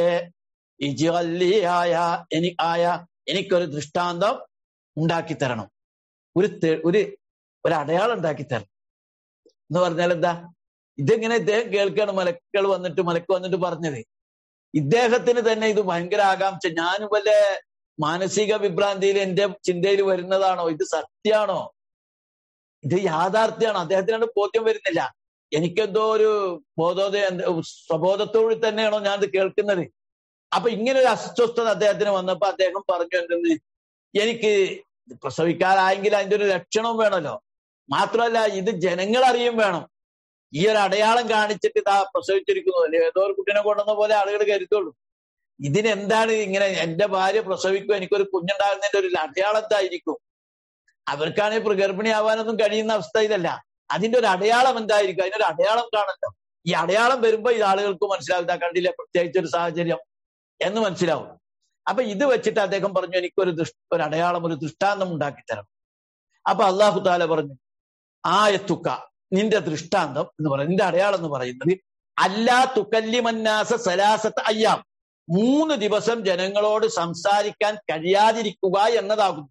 [SPEAKER 1] ഇജായ എനി ആയ എനിക്കൊരു ദൃഷ്ടാന്തം ഉണ്ടാക്കി തരണം ഒരു തെ- ഒരു ഒരു അടയാളം ഉണ്ടാക്കി തരണം എന്ന് പറഞ്ഞാൽ എന്താ ഇതെങ്ങനെ ഇദ്ദേഹം കേൾക്കാണ് മലക്കൾ വന്നിട്ട് മലക്ക് വന്നിട്ട് പറഞ്ഞത് ഇദ്ദേഹത്തിന് തന്നെ ഇത് ഭയങ്കര ആകാംക്ഷ ഞാൻ വല്ല മാനസിക വിഭ്രാന്തിയിൽ എന്റെ ചിന്തയിൽ വരുന്നതാണോ ഇത് സത്യാണോ ഇത് യാഥാർത്ഥ്യമാണോ അദ്ദേഹത്തിനാണ് ബോധ്യം വരുന്നില്ല എനിക്കെന്തോ ഒരു ബോധോദയ സ്വബോധത്തോട് തന്നെയാണോ ഞാൻ ഇത് കേൾക്കുന്നത് അപ്പൊ ഇങ്ങനെ ഒരു അസ്വസ്ഥത അദ്ദേഹത്തിന് വന്നപ്പോ അദ്ദേഹം പറഞ്ഞു എന്തെന്ന് എനിക്ക് പ്രസവിക്കാനായെങ്കിൽ അതിന്റെ ഒരു ലക്ഷണവും വേണമല്ലോ മാത്രമല്ല ഇത് ജനങ്ങൾ അറിയും വേണം ഈ ഒരു അടയാളം കാണിച്ചിട്ട് ഇതാ പ്രസവിച്ചിരിക്കുന്നു അല്ലെ ഏതോ ഒരു കുട്ടിനെ കൊണ്ടുവന്ന പോലെ ആളുകൾ കരുത്തുള്ളൂ ഇതിനെന്താണ് ഇങ്ങനെ എന്റെ ഭാര്യ പ്രസവിക്കും എനിക്കൊരു കുഞ്ഞുണ്ടാകുന്നതിന്റെ ഒരു അടയാളം എന്തായിരിക്കും അവർക്കാണെങ്കിൽ പ്രഗർഭിണിയാവാനൊന്നും കഴിയുന്ന അവസ്ഥയിലല്ല അതിന്റെ ഒരു അടയാളം എന്തായിരിക്കും അതിനൊരു അടയാളം കാണല്ലോ ഈ അടയാളം വരുമ്പോ ഈ ആളുകൾക്ക് മനസ്സിലാവും ഇതാ കണ്ടില്ലേ പ്രത്യേകിച്ച് ഒരു സാഹചര്യം എന്ന് മനസ്സിലാവും അപ്പൊ ഇത് വെച്ചിട്ട് അദ്ദേഹം പറഞ്ഞു എനിക്കൊരു ദൃഷ് ഒരു അടയാളം ഒരു ദൃഷ്ടാന്തം ഉണ്ടാക്കി തരണം അപ്പൊ അള്ളാഹു താല പറഞ്ഞു ആയത്തുക്ക നിന്റെ ദൃഷ്ടാന്തം എന്ന് പറയുന്നത് നിന്റെ അടയാളം എന്ന് പറയുന്നത് അല്ലാ തുക്കല്ലിമന്നാസ സലാസത്ത് അയ്യാം മൂന്ന് ദിവസം ജനങ്ങളോട് സംസാരിക്കാൻ കഴിയാതിരിക്കുക എന്നതാകുന്നു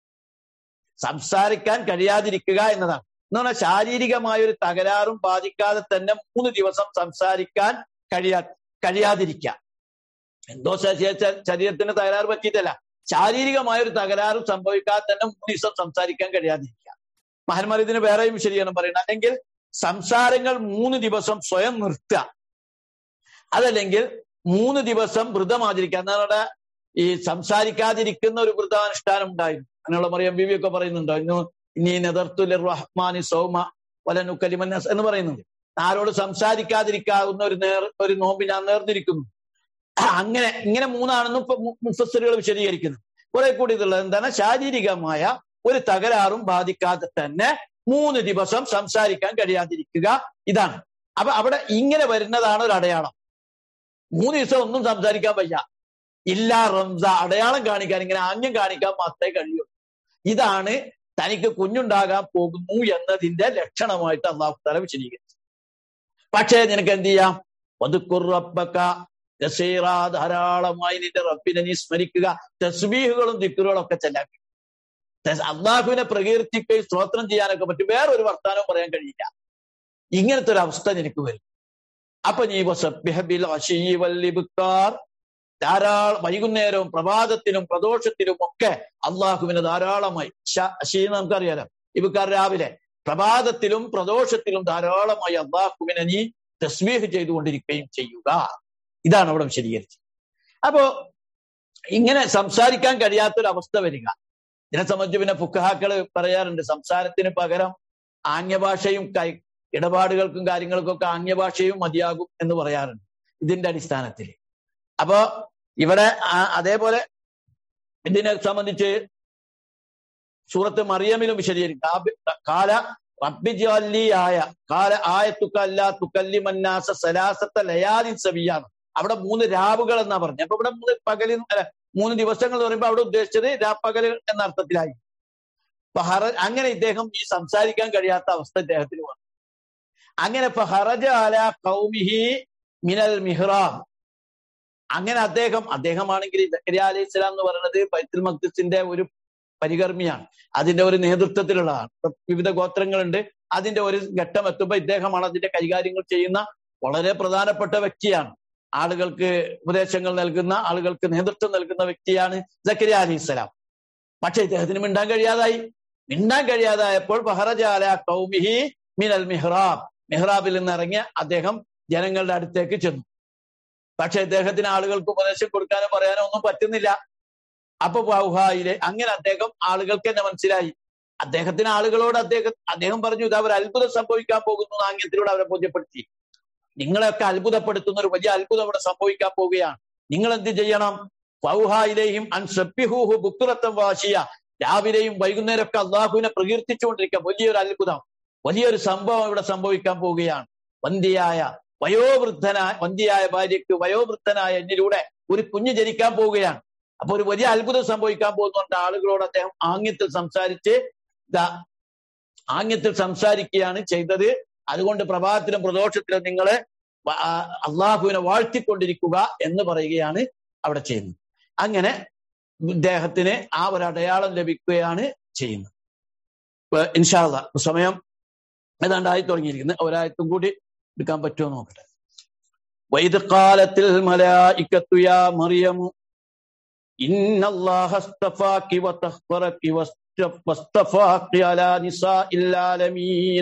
[SPEAKER 1] സംസാരിക്കാൻ കഴിയാതിരിക്കുക എന്നതാണ് എന്ന് പറഞ്ഞാൽ ശാരീരികമായ ഒരു തകരാറും ബാധിക്കാതെ തന്നെ മൂന്ന് ദിവസം സംസാരിക്കാൻ കഴിയാ കഴിയാതിരിക്കുക എന്തോ ശരീര- ശരീരത്തിന് തകരാറ് പറ്റിയിട്ടല്ല ശാരീരികമായ ഒരു തകരാറും സംഭവിക്കാതെ തന്നെ മൂന്ന് ദിവസം സംസാരിക്കാൻ കഴിയാതിരിക്കുക മഹന്മാർ ഇതിന് വേറെയും ശരിയാണ് പറയുന്നത് അല്ലെങ്കിൽ സംസാരങ്ങൾ മൂന്ന് ദിവസം സ്വയം നിർത്തുക അതല്ലെങ്കിൽ മൂന്ന് ദിവസം വ്രതമാചരിക്കുക എന്നാണ് ഈ സംസാരിക്കാതിരിക്കുന്ന ഒരു വ്രതാനുഷ്ഠാനം ഉണ്ടായിരുന്നു അങ്ങനെയുള്ള മറിയം ബീവി ഒക്കെ പറയുന്നുണ്ടോ ഇന്ന് ഇനി നെതർത്തുൽ റഹ്മാനി സൗമ വലനു കലിമന്നസ് എന്ന് പറയുന്നുണ്ട് ആരോട് സംസാരിക്കാതിരിക്കാവുന്ന ഒരു നേർ ഒരു നോമ്പ് ഞാൻ നേർന്നിരിക്കുന്നു അങ്ങനെ ഇങ്ങനെ മൂന്നാണെന്നും ഇപ്പൊ മുഫസറുകൾ വിശദീകരിക്കുന്നു കുറെ കൂടി ഇതുള്ളത് എന്താണ് ശാരീരികമായ ഒരു തകരാറും ബാധിക്കാതെ തന്നെ മൂന്ന് ദിവസം സംസാരിക്കാൻ കഴിയാതിരിക്കുക ഇതാണ് അപ്പൊ അവിടെ ഇങ്ങനെ വരുന്നതാണ് ഒരു അടയാളം മൂന്ന് ദിവസം ഒന്നും സംസാരിക്കാൻ വയ്യ ഇല്ല റംസ അടയാളം കാണിക്കാൻ ഇങ്ങനെ ആംഗ്യം കാണിക്കാൻ മാത്രമേ കഴിയൂ ഇതാണ് തനിക്ക് കുഞ്ഞുണ്ടാകാൻ പോകുന്നു എന്നതിന്റെ ലക്ഷണമായിട്ട് അള്ളാഹു തല വിശദീകരിച്ചു പക്ഷേ നിനക്ക് എന്ത് ചെയ്യാം വതുക്കുറപ്പക്ക രസീറ ധാരാളമായി നിന്റെ റബ്ബിനെ നീ സ്മരിക്കുക തസ്ബീഹുകളും ദിക്കുകളും ഒക്കെ ചെല്ലാൻ അള്ളാഹുവിനെ പ്രകീർത്തിക്കുകയും സ്തോത്രം ചെയ്യാനൊക്കെ പറ്റും വേറൊരു വർത്താനവും പറയാൻ കഴിയില്ല ഇങ്ങനത്തെ ഒരു അവസ്ഥ നിനക്ക് വരും അപ്പൊ നീ വസബ്ബിഹ അശീ വല്ലിബുക്കാർ ധാരാളം വൈകുന്നേരവും പ്രഭാതത്തിലും പ്രദോഷത്തിലും ഒക്കെ അള്ളാഹുവിന് ധാരാളമായി അശീ നമുക്കറിയാലോ ഇബുക്കാർ രാവിലെ പ്രഭാതത്തിലും പ്രദോഷത്തിലും ധാരാളമായി അള്ളാഹുവിനെ നീ തസ്ബീഹ് ചെയ്തുകൊണ്ടിരിക്കുകയും ചെയ്യുക ഇതാണ് അവിടെ വിശദീകരിച്ചത് അപ്പോ ഇങ്ങനെ സംസാരിക്കാൻ കഴിയാത്തൊരവസ്ഥ വരിക ഇതിനെ സംബന്ധിച്ച് പിന്നെ ഫുക്കഹാക്കള് പറയാറുണ്ട് സംസാരത്തിന് പകരം ആംഗ്യഭാഷയും കൈ ഇടപാടുകൾക്കും കാര്യങ്ങൾക്കും ഒക്കെ ആംഗ്യഭാഷയും മതിയാകും എന്ന് പറയാറുണ്ട് ഇതിന്റെ അടിസ്ഥാനത്തിൽ അപ്പോ ഇവിടെ അതേപോലെ ഇതിനെ സംബന്ധിച്ച് സൂറത്ത് മറിയമിലും വിശദീകരിക്കും കാല റബ്ബിജാലി ആയ കാല ആയത്തുക്ക അല്ല തുക്കല്ലി മന്നാസ സലാസത്ത ലയാലി സവിയാണ് അവിടെ മൂന്ന് രാവുകൾ എന്നാ പറഞ്ഞു അപ്പൊ ഇവിടെ മൂന്ന് പകല് അല്ല മൂന്ന് ദിവസങ്ങൾ എന്ന് പറയുമ്പോൾ അവിടെ ഉദ്ദേശിച്ചത് രാപ്പകല് എന്ന അർത്ഥത്തിലായി ഹറ അങ്ങനെ ഇദ്ദേഹം ഈ സംസാരിക്കാൻ കഴിയാത്ത അവസ്ഥ ഇദ്ദേഹത്തിന് വന്നു അങ്ങനെ ഹറജ അല കൗമിഹി മിനൽ മിഹ്റാം അങ്ങനെ അദ്ദേഹം അദ്ദേഹമാണെങ്കിൽ ജക്കരിയ അലൈഹി സ്വലാം എന്ന് പറയുന്നത് ബൈത്തുൽ മഖ്ദിസിന്റെ ഒരു പരികർമ്മിയാണ് അതിന്റെ ഒരു നേതൃത്വത്തിലുള്ളതാണ് ഇപ്പൊ വിവിധ ഗോത്രങ്ങളുണ്ട് അതിന്റെ ഒരു ഘട്ടം എത്തുമ്പോൾ ഇദ്ദേഹമാണ് അതിന്റെ കൈകാര്യങ്ങൾ ചെയ്യുന്ന വളരെ പ്രധാനപ്പെട്ട വ്യക്തിയാണ് ആളുകൾക്ക് ഉപദേശങ്ങൾ നൽകുന്ന ആളുകൾക്ക് നേതൃത്വം നൽകുന്ന വ്യക്തിയാണ് ജക്കരിയ അലൈഹി സ്വലാം പക്ഷെ ഇദ്ദേഹത്തിന് മിണ്ടാൻ കഴിയാതായി മിണ്ടാൻ കഴിയാതായപ്പോൾ ബഹറജാല കൗമിഹി മിനൽ മിഹ്റാബ് മിഹ്റാബിൽ നിന്ന് ഇറങ്ങിയ അദ്ദേഹം ജനങ്ങളുടെ അടുത്തേക്ക് ചെന്നു പക്ഷെ ഇദ്ദേഹത്തിന് ആളുകൾക്ക് ഉപദേശം കൊടുക്കാനോ പറയാനോ ഒന്നും പറ്റുന്നില്ല അപ്പൊ ബൗഹായിലെ അങ്ങനെ അദ്ദേഹം ആളുകൾക്ക് തന്നെ മനസ്സിലായി അദ്ദേഹത്തിന് ആളുകളോട് അദ്ദേഹം അദ്ദേഹം പറഞ്ഞു ഇത് അവർ അത്ഭുതം സംഭവിക്കാൻ പോകുന്നു ആംഗ്യത്തിലൂടെ അവരെ ബോധ്യപ്പെടുത്തി നിങ്ങളെയൊക്കെ അത്ഭുതപ്പെടുത്തുന്ന ഒരു വലിയ അത്ഭുതം ഇവിടെ സംഭവിക്കാൻ പോവുകയാണ് നിങ്ങൾ എന്ത് ചെയ്യണം ഫൗഹായിലെയും അൻസബ്ബിഹൂഹു ബുക്കുറത്തം വാശിയ രാവിലെയും വൈകുന്നേരമൊക്കെ അള്ളാഹുവിനെ പ്രകീർത്തിച്ചുകൊണ്ടിരിക്കുക വലിയൊരു അത്ഭുതം വലിയൊരു സംഭവം ഇവിടെ സംഭവിക്കാൻ പോവുകയാണ് വന്ധ്യയായ വയോവൃദ്ധനായ വന്ധ്യയായ ഭാര്യയ്ക്ക് വയോവൃദ്ധനായ എന്നിലൂടെ ഒരു കുഞ്ഞ് ജനിക്കാൻ പോവുകയാണ് അപ്പൊ ഒരു വലിയ അത്ഭുതം സംഭവിക്കാൻ പോകുന്നുണ്ട് ആളുകളോട് അദ്ദേഹം ആംഗ്യത്തിൽ സംസാരിച്ച് ദാ ആംഗ്യത്തിൽ സംസാരിക്കുകയാണ് ചെയ്തത് അതുകൊണ്ട് പ്രഭാതത്തിലും പ്രദോഷത്തിലും നിങ്ങളെ അള്ളാഹുവിനെ വാഴ്ത്തിക്കൊണ്ടിരിക്കുക എന്ന് പറയുകയാണ് അവിടെ ചെയ്യുന്നത് അങ്ങനെ ഇദ്ദേഹത്തിന് ആ ഒരു അടയാളം ലഭിക്കുകയാണ് ചെയ്യുന്നത് ഇൻഷാല്ല സമയം ഏതാണ്ടായി തുടങ്ങിയിരിക്കുന്നത് ഒരായത്തും കൂടി എടുക്കാൻ പറ്റുമോ നോക്കട്ടെ വൈദ് കാലത്തിൽ മലായിക്കത്തു യാ മറിയമു ഇന്നല്ലാഹസ്തഫാക്കി വതഹ്റക്കി വസ്തഫാക്കി അലാ നിസാഇൽ ആലമീൻ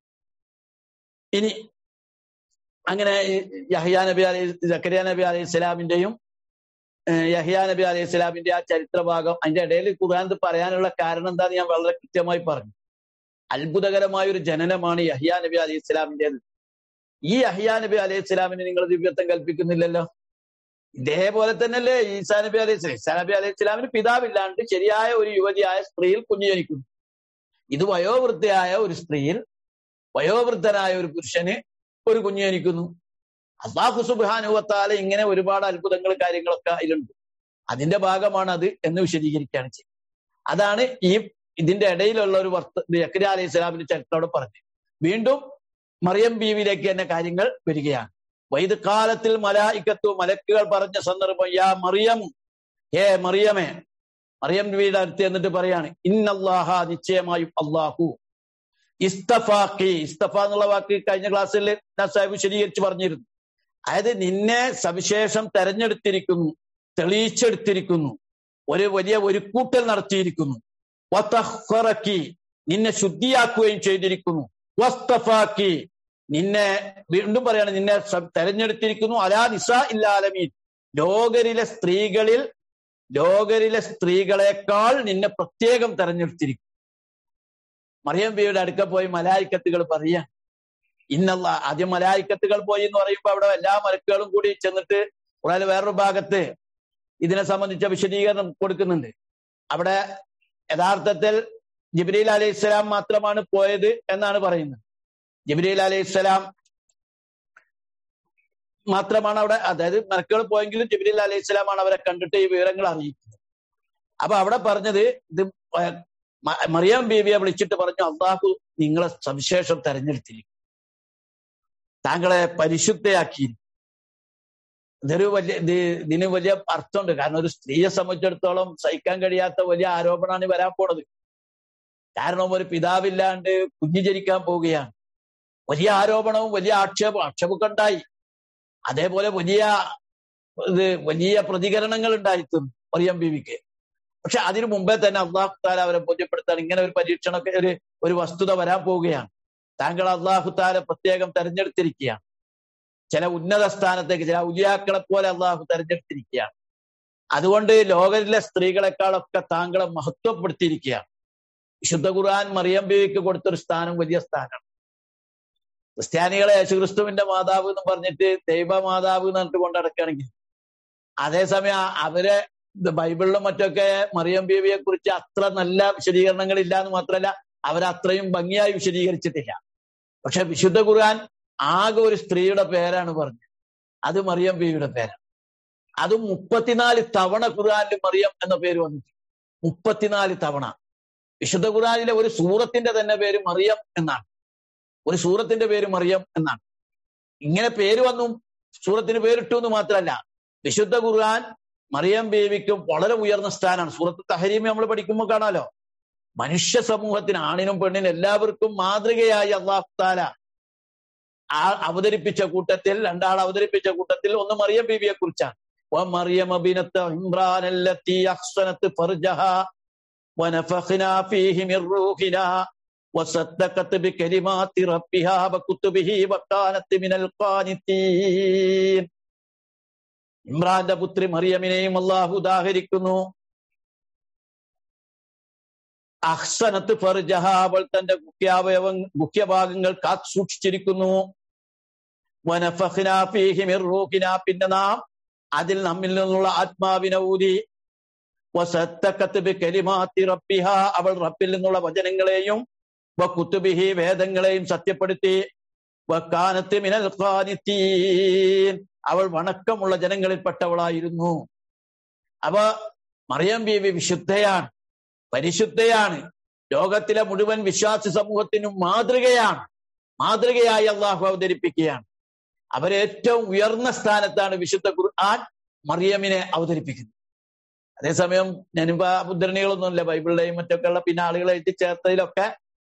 [SPEAKER 1] ഇനി അങ്ങനെ യഹ്യാ നബി അലൈഹി ജക്കരിയ നബി അലൈഹി സ്വലാമിന്റെയും യഹ്യാ നബി അലൈഹി സ്വലാമിന്റെ ആ ചരിത്ര ഭാഗം അതിന്റെ ഇടയിൽ ഖുർആൻ പറയാനുള്ള കാരണം എന്താന്ന് ഞാൻ വളരെ കൃത്യമായി പറഞ്ഞു അത്ഭുതകരമായ ഒരു ജനനമാണ് യഹ്യാ നബി അലൈഹി സ്വലാമിന്റേത് ഈ യഹ്യാ നബി അലൈഹി സ്വലാമിന് നിങ്ങൾ ദിവ്യത്വം കൽപ്പിക്കുന്നില്ലല്ലോ ഇതേപോലെ തന്നെയല്ലേ ഈസാ നബി അലൈഹി സ്വലാം ഈസാ നബി അലൈഹി സ്വലാമിന് പിതാവില്ലാണ്ട് ശരിയായ ഒരു യുവതിയായ സ്ത്രീയിൽ കുഞ്ഞു ജനിക്കുന്നു ഇത് വയോവൃദ്ധയായ ഒരു സ്ത്രീയിൽ വയോവൃദ്ധനായ ഒരു പുരുഷന് ഒരു കുഞ്ഞു ജനിക്കുന്നു അള്ളാഹു സുബാനുവത്താല ഇങ്ങനെ ഒരുപാട് അത്ഭുതങ്ങൾ കാര്യങ്ങളൊക്കെ അതിലുണ്ട് അതിന്റെ ഭാഗമാണ് അത് എന്ന് വിശദീകരിക്കുകയാണ് ചെയ്യുന്നത് അതാണ് ഈ ഇതിന്റെ ഇടയിലുള്ള ഒരു വർത്ത യക്കര അലൈഹി സ്വലാമിന്റെ ചരിത്രത്തോട് പറഞ്ഞു വീണ്ടും മറിയം ബീവിയിലേക്ക് തന്നെ കാര്യങ്ങൾ വരികയാണ് വൈദ് കാലത്തിൽ മലായിക്കത്തു മലക്കുകൾ പറഞ്ഞ സന്ദർഭം യാ മറിയം ഹേ മറിയമേ മറിയം ബീവിയുടെ അടുത്ത് എന്നിട്ട് പറയാണ് ഇന്നല്ലാഹ നിശ്ചയമായും അള്ളാഹു ഇസ്തഫാക്കി ഇസ്തഫ എന്നുള്ള വാക്ക് കഴിഞ്ഞ ക്ലാസ്സിൽ ഞാൻ സാഹിബ് വിശദീകരിച്ച് പറഞ്ഞിരുന്നു അതായത് നിന്നെ സവിശേഷം തെരഞ്ഞെടുത്തിരിക്കുന്നു തെളിയിച്ചെടുത്തിരിക്കുന്നു ഒരു വലിയ ഒരു കൂട്ടൽ നടത്തിയിരിക്കുന്നു വതഹ്റക്കി നിന്നെ ശുദ്ധിയാക്കുകയും ചെയ്തിരിക്കുന്നു വസ്തഫാക്കി നിന്നെ വീണ്ടും പറയാണ് നിന്നെ തെരഞ്ഞെടുത്തിരിക്കുന്നു അലാ നിസാ ഇല്ലാലമീൻ ലോകരിലെ സ്ത്രീകളിൽ ലോകരിലെ സ്ത്രീകളെക്കാൾ നിന്നെ പ്രത്യേകം തെരഞ്ഞെടുത്തിരിക്കും മറിയം ബിയുടെ അടുക്ക പോയി മലായിക്കത്തുകൾ പറയാ ഇന്നല്ല ആദ്യം മലായിക്കത്തുകൾ പോയി എന്ന് പറയുമ്പോൾ അവിടെ എല്ലാ മലക്കുകളും കൂടി ചെന്നിട്ട് ഖുറാനിൽ വേറൊരു ഭാഗത്ത് ഇതിനെ സംബന്ധിച്ച വിശദീകരണം കൊടുക്കുന്നുണ്ട് അവിടെ യഥാർത്ഥത്തിൽ ജിബ്രീൽ അലൈഹി സ്വലാം മാത്രമാണ് പോയത് എന്നാണ് പറയുന്നത് ജിബ്രീൽ അലൈഹി സ്വലാം മാത്രമാണ് അവിടെ അതായത് മലക്കുകൾ പോയെങ്കിലും ജിബ്രീൽ അലൈഹി സ്വലാമാണ് അവരെ കണ്ടിട്ട് ഈ വിവരങ്ങൾ അറിയിക്കുന്നത് അപ്പൊ അവിടെ പറഞ്ഞത് ഇത് മറിയാം ബീവിയെ വിളിച്ചിട്ട് പറഞ്ഞു അള്ളാഹു നിങ്ങളെ സവിശേഷം തെരഞ്ഞെടുത്തിരിക്കും താങ്കളെ പരിശുദ്ധയാക്കി ഇതൊരു വലിയ ഇതിന് വലിയ അർത്ഥമുണ്ട് കാരണം ഒരു സ്ത്രീയെ സംബന്ധിച്ചിടത്തോളം സഹിക്കാൻ കഴിയാത്ത വലിയ ആരോപണമാണ് വരാൻ പോണത് കാരണം ഒരു പിതാവില്ലാണ്ട് കുഞ്ഞു ജനിക്കാൻ പോവുകയാണ് വലിയ ആരോപണവും വലിയ ആക്ഷേപം ആക്ഷേപമൊക്കെ ഉണ്ടായി അതേപോലെ വലിയ ഇത് വലിയ പ്രതികരണങ്ങൾ ഉണ്ടായിത്തും മറിയം ബീവിക്ക് പക്ഷെ അതിനു മുമ്പേ തന്നെ അള്ളാഹു താല അവരെ ബോധ്യപ്പെടുത്താൻ ഇങ്ങനെ ഒരു പരീക്ഷണമൊക്കെ ഒരു ഒരു വസ്തുത വരാൻ പോവുകയാണ് താങ്കൾ അള്ളാഹു താല പ്രത്യേകം തെരഞ്ഞെടുത്തിരിക്കുകയാണ് ചില ഉന്നത സ്ഥാനത്തേക്ക് ചില ഉലിയാക്കളെ പോലെ അള്ളാഹു തെരഞ്ഞെടുത്തിരിക്കുകയാണ് അതുകൊണ്ട് ലോകരിലെ സ്ത്രീകളെക്കാളൊക്കെ താങ്കളെ മഹത്വപ്പെടുത്തിയിരിക്കുകയാണ് വിശുദ്ധ ഖുർആൻ മറിയം ബീവിക്ക് കൊടുത്തൊരു സ്ഥാനം വലിയ സ്ഥാനമാണ് ക്രിസ്ത്യാനികളെ യേശുക്രിസ്തുവിന്റെ മാതാവ് എന്ന് പറഞ്ഞിട്ട് ദൈവ മാതാവ് എന്ന് പറഞ്ഞിട്ട് കൊണ്ടടക്കുകയാണെങ്കിൽ അതേസമയം അവരെ ബൈബിളിലും മറ്റൊക്കെ മറിയം ബീവിയെ കുറിച്ച് അത്ര നല്ല വിശദീകരണങ്ങൾ ഇല്ല എന്ന് മാത്രമല്ല അവരത്രയും ഭംഗിയായി വിശദീകരിച്ചിട്ടില്ല പക്ഷെ വിശുദ്ധ ഖുർആൻ ആകെ ഒരു സ്ത്രീയുടെ പേരാണ് പറഞ്ഞത് അത് മറിയം ബീവിയുടെ പേരാണ് അതും മുപ്പത്തിനാല് തവണ ഖുർആനിൽ മറിയം എന്ന പേര് വന്നിട്ടുണ്ട് മുപ്പത്തിനാല് തവണ വിശുദ്ധ ഖുർആനിലെ ഒരു സൂറത്തിന്റെ തന്നെ പേര് മറിയം എന്നാണ് ഒരു സൂറത്തിന്റെ പേര് മറിയം എന്നാണ് ഇങ്ങനെ പേര് വന്നു സൂറത്തിന് പേരിട്ടു എന്ന് മാത്രമല്ല വിശുദ്ധ ഖുർആൻ മറിയം ബേബിക്കും വളരെ ഉയർന്ന സ്ഥാനമാണ് സൂറത്ത് തഹരീമി നമ്മൾ പഠിക്കുമ്പോൾ കാണാലോ മനുഷ്യ സമൂഹത്തിന് ആണിനും പെണ്ണിനും എല്ലാവർക്കും മാതൃകയായി അള്ളാഹു താല ആ അവതരിപ്പിച്ച കൂട്ടത്തിൽ രണ്ടാൾ അവതരിപ്പിച്ച കൂട്ടത്തിൽ ഒന്ന് മറിയം ബീവിയെ കുറിച്ചാണ് ومريم بنت عمران التي أحصنت فرجها ونفخنا فيه من روحنا وصدقت بكلمات ربها وكتبه وكانت من القانتين ഇമ്രാന്റെ പുത്രി മറിയമിനെയും അള്ളാഹു ഉദാഹരിക്കുന്നു അഹ്സനത്ത് ഫർജഹ അവൾ തന്റെ മുഖ്യാവയവ മുഖ്യഭാഗങ്ങൾ കാത്തു സൂക്ഷിച്ചിരിക്കുന്നു വനഫഖ്ന ഫീഹി മിർ റൂഹിന പിന്നെ നാം അതിൽ നമ്മിൽ നിന്നുള്ള ആത്മാവിനെ ഊതി വസത്തക്കത്ത് ബി കലിമാത്തി റബ്ബിഹ അവൾ റബ്ബിൽ നിന്നുള്ള വചനങ്ങളെയും വകുത്തുബിഹി വേദങ്ങളെയും സത്യപ്പെടുത്തി വക്കാനത്ത് മിനൽ ഖാനിത്തീൻ അവൾ വണക്കമുള്ള ജനങ്ങളിൽപ്പെട്ടവളായിരുന്നു അവ മറിയം ബീവി വിശുദ്ധയാണ് പരിശുദ്ധയാണ് ലോകത്തിലെ മുഴുവൻ വിശ്വാസി സമൂഹത്തിനും മാതൃകയാണ് മാതൃകയായി അള്ളാഹു അവതരിപ്പിക്കുകയാണ് അവരേറ്റവും ഉയർന്ന സ്ഥാനത്താണ് വിശുദ്ധ ഖുർആൻ മറിയമിനെ അവതരിപ്പിക്കുന്നത് അതേസമയം ഞാനിപ്പോ ഉദ്ധരണികളൊന്നുമില്ല ബൈബിളിലെയും മറ്റൊക്കെ ഉള്ള പിന്നെ ആളുകളെ എഴുതി ചേർത്തതിലൊക്കെ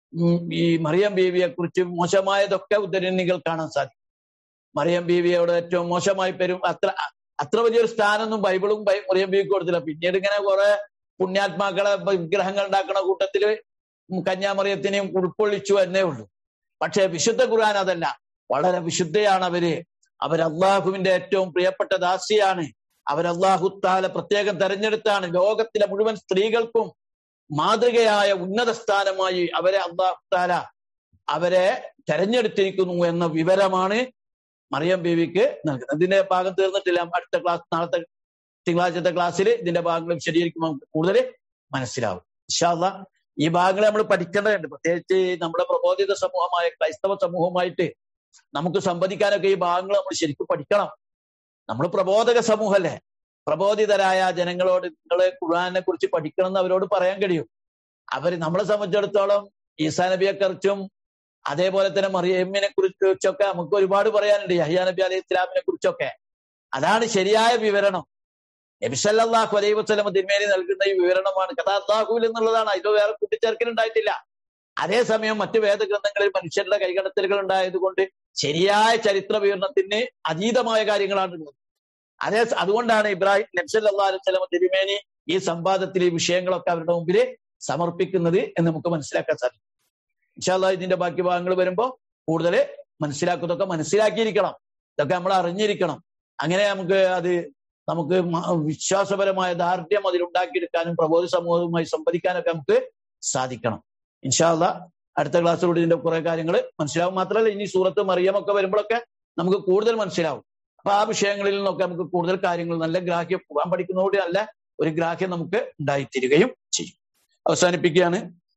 [SPEAKER 1] ഈ മറിയം ബീവിയെ കുറിച്ച് മോശമായതൊക്കെ ഉദ്ധരണികൾ കാണാൻ സാധിക്കും മറിയം ബീവിയോട് ഏറ്റവും മോശമായി പെരും അത്ര അത്ര വലിയൊരു സ്ഥാനമൊന്നും ബൈബിളും മറിയം ബീവിക്ക് കൊടുത്തില്ല പിന്നീട് ഇങ്ങനെ കുറെ പുണ്യാത്മാക്കളെ വിഗ്രഹങ്ങൾ ഉണ്ടാക്കുന്ന കൂട്ടത്തില് കന്യാമറിയത്തിനെയും ഉൾക്കൊള്ളിച്ചു എന്നേ ഉള്ളൂ പക്ഷെ വിശുദ്ധ ഖുർആൻ അതല്ല വളരെ വിശുദ്ധയാണ് അവര് അവർ അള്ളാഹുവിന്റെ ഏറ്റവും പ്രിയപ്പെട്ട ദാസിയാണ് അവർ അള്ളാഹു താല പ്രത്യേകം തെരഞ്ഞെടുത്താണ് ലോകത്തിലെ മുഴുവൻ സ്ത്രീകൾക്കും മാതൃകയായ ഉന്നത സ്ഥാനമായി അവരെ അള്ളാഹു താല അവരെ തെരഞ്ഞെടുത്തിരിക്കുന്നു എന്ന വിവരമാണ് മറിയം ബീവിക്ക് നൽകുന്നത് ഇതിന്റെ ഭാഗം തീർന്നിട്ടില്ല അടുത്ത ക്ലാസ് നാളത്തെ തിങ്കളാഴ്ചത്തെ ക്ലാസ്സിൽ ഇതിന്റെ ഭാഗങ്ങൾ വിശദീകരിക്കുമ്പോൾ കൂടുതൽ മനസ്സിലാവും ഇഷാല്ല ഈ ഭാഗങ്ങൾ നമ്മൾ പഠിക്കേണ്ടതുണ്ട് പ്രത്യേകിച്ച് നമ്മുടെ പ്രബോധിത സമൂഹമായ ക്രൈസ്തവ സമൂഹമായിട്ട് നമുക്ക് സംവദിക്കാനൊക്കെ ഈ ഭാഗങ്ങൾ നമ്മൾ ശരിക്കും പഠിക്കണം നമ്മൾ പ്രബോധക സമൂഹമല്ലേ പ്രബോധിതരായ ജനങ്ങളോട് നിങ്ങൾ ഖുർആാനെ കുറിച്ച് പഠിക്കണം എന്ന് അവരോട് പറയാൻ കഴിയും അവർ നമ്മളെ സംബന്ധിച്ചിടത്തോളം ഈസാ നബിയെ കുറിച്ചും അതേപോലെ തന്നെ മറിയമ്മിനെ കുറിച്ചൊക്കെ നമുക്ക് ഒരുപാട് പറയാനുണ്ട് യഹിയ നബി അലൈഹി ഇസ്ലാമിനെ കുറിച്ചൊക്കെ അതാണ് ശരിയായ വിവരണം നബിസല്ലാഹു അലൈഹി വസ്ലം തിന്മേനി നൽകുന്ന ഈ വിവരണമാണ് കഥാത്താഹുവിൽ എന്നുള്ളതാണ് ഇത് വേറെ കൂട്ടിച്ചേർക്കലുണ്ടായിട്ടില്ല അതേസമയം മറ്റു വേദഗ്രന്ഥങ്ങളിൽ മനുഷ്യരുടെ കൈകടത്തലുകൾ ഉണ്ടായതുകൊണ്ട് ശരിയായ ചരിത്ര വിവരണത്തിന് അതീതമായ കാര്യങ്ങളാണ് ഉള്ളത് അതേ അതുകൊണ്ടാണ് ഇബ്രാഹിം നബ്സല്ലാ അലൈഹി സ്വലം തിരുമേനി ഈ സംവാദത്തിൽ ഈ വിഷയങ്ങളൊക്കെ അവരുടെ മുമ്പിൽ സമർപ്പിക്കുന്നത് എന്ന് നമുക്ക് മനസ്സിലാക്കാൻ സാധിക്കും ഇൻഷാല്ല ഇതിന്റെ ബാക്കി ഭാഗങ്ങൾ വരുമ്പോൾ കൂടുതൽ മനസ്സിലാക്കുന്നതൊക്കെ മനസ്സിലാക്കിയിരിക്കണം ഇതൊക്കെ നമ്മൾ അറിഞ്ഞിരിക്കണം അങ്ങനെ നമുക്ക് അത് നമുക്ക് വിശ്വാസപരമായ ദാർഢ്യം അതിലുണ്ടാക്കിയെടുക്കാനും പ്രബോധ സമൂഹവുമായി സംവദിക്കാനൊക്കെ നമുക്ക് സാധിക്കണം ഇൻഷാല്ല അടുത്ത ക്ലാസ്സിലൂടെ ഇതിന്റെ കുറെ കാര്യങ്ങൾ മനസ്സിലാവും മാത്രമല്ല ഇനി സൂറത്ത് മറിയമൊക്കെ വരുമ്പോഴൊക്കെ നമുക്ക് കൂടുതൽ മനസ്സിലാവും അപ്പൊ ആ വിഷയങ്ങളിൽ നിന്നൊക്കെ നമുക്ക് കൂടുതൽ കാര്യങ്ങൾ നല്ല ഗ്രാഹ്യം പോകാൻ പഠിക്കുന്നതോടെ നല്ല ഒരു ഗ്രാഹ്യം നമുക്ക് ഉണ്ടായിത്തീരുകയും ചെയ്യും അവസാനിപ്പിക്കുകയാണ്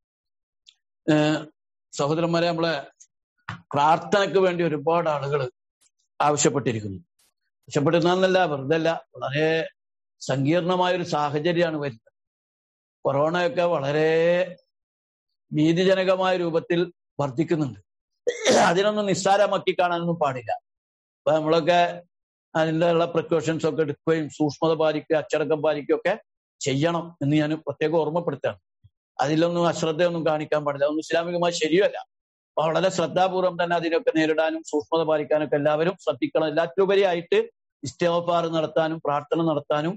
[SPEAKER 1] സഹോദരന്മാരെ നമ്മളെ പ്രാർത്ഥനയ്ക്ക് വേണ്ടി ഒരുപാട് ആളുകൾ ആവശ്യപ്പെട്ടിരിക്കുന്നു ആവശ്യപ്പെടുന്നതല്ല വെറുതെ അല്ല വളരെ സങ്കീർണമായ ഒരു സാഹചര്യമാണ് വരുന്നത് കൊറോണയൊക്കെ വളരെ ഭീതിജനകമായ രൂപത്തിൽ വർദ്ധിക്കുന്നുണ്ട് അതിനൊന്നും നിസ്സാരമാക്കി കാണാനൊന്നും പാടില്ല അപ്പൊ നമ്മളൊക്കെ അതിൻ്റെ ഉള്ള പ്രിക്കോഷൻസ് ഒക്കെ എടുക്കുകയും സൂക്ഷ്മത പാലിക്കുക അച്ചടക്കം പാലിക്കുകയും ഒക്കെ ചെയ്യണം എന്ന് ഞാൻ പ്രത്യേകം ഓർമ്മപ്പെടുത്താണ് അതിലൊന്നും അശ്രദ്ധയൊന്നും കാണിക്കാൻ പാടില്ല അതൊന്നും ഇസ്ലാമികമായി ശരിയല്ല അപ്പൊ വളരെ ശ്രദ്ധാപൂർവം തന്നെ അതിനൊക്കെ നേരിടാനും സൂക്ഷ്മത പാലിക്കാനൊക്കെ എല്ലാവരും ശ്രദ്ധിക്കണം എല്ലാറ്റിലുപരിയായിട്ട് ഇസ്തോഫാർ നടത്താനും പ്രാർത്ഥന നടത്താനും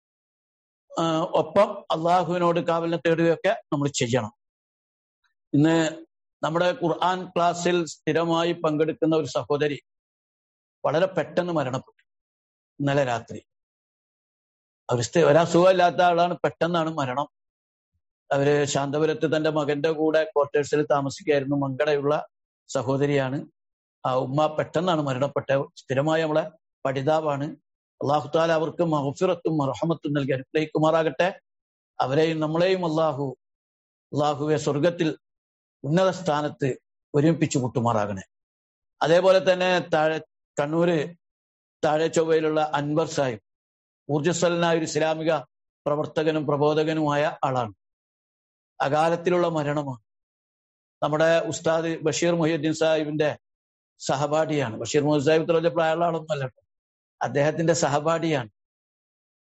[SPEAKER 1] ഒപ്പം അള്ളാഹുവിനോട് കാവലിനെ തേടുകയൊക്കെ നമ്മൾ ചെയ്യണം ഇന്ന് നമ്മുടെ ഖുർആൻ ക്ലാസ്സിൽ സ്ഥിരമായി പങ്കെടുക്കുന്ന ഒരു സഹോദരി വളരെ പെട്ടെന്ന് മരണപ്പെട്ടു ഇന്നലെ രാത്രി അവർ ഒരസുഖമില്ലാത്ത ആളാണ് പെട്ടെന്നാണ് മരണം അവര് ശാന്തപുരത്ത് തന്റെ മകന്റെ കൂടെ ക്വാർട്ടേഴ്സിൽ താമസിക്കുകയായിരുന്നു മങ്കടയുള്ള സഹോദരിയാണ് ആ ഉമ്മ പെട്ടെന്നാണ് മരണപ്പെട്ടത് സ്ഥിരമായി നമ്മളെ പഠിതാവാണ് അള്ളാഹുത്താല അവർക്ക് മഹഫിറത്തും മറഹമത്തും നൽകി അനുഗ്രഹിക്കുമാറാകട്ടെ അവരെയും നമ്മളെയും അള്ളാഹു അള്ളാഹുവെ സ്വർഗത്തിൽ ഉന്നത സ്ഥാനത്ത് ഒരുമിപ്പിച്ചു കൂട്ടുമാറാകണേ അതേപോലെ തന്നെ താഴെ കണ്ണൂര് താഴെ ചൊവ്വയിലുള്ള അൻവർ സാഹിബ് ഊർജ്ജസ്വലനായ ഒരു ഇസ്ലാമിക പ്രവർത്തകനും പ്രബോധകനുമായ ആളാണ് അകാലത്തിലുള്ള മരണമാണ് നമ്മുടെ ഉസ്താദ് ബഷീർ മൊഹീദ്ദീൻ സാഹിബിന്റെ സഹപാഠിയാണ് ബഷീർ മൊഹീദ് സാഹിബ് ഇത്ര വലിയ പ്രായമുള്ള ആളൊന്നുമല്ല അദ്ദേഹത്തിന്റെ സഹപാഠിയാണ്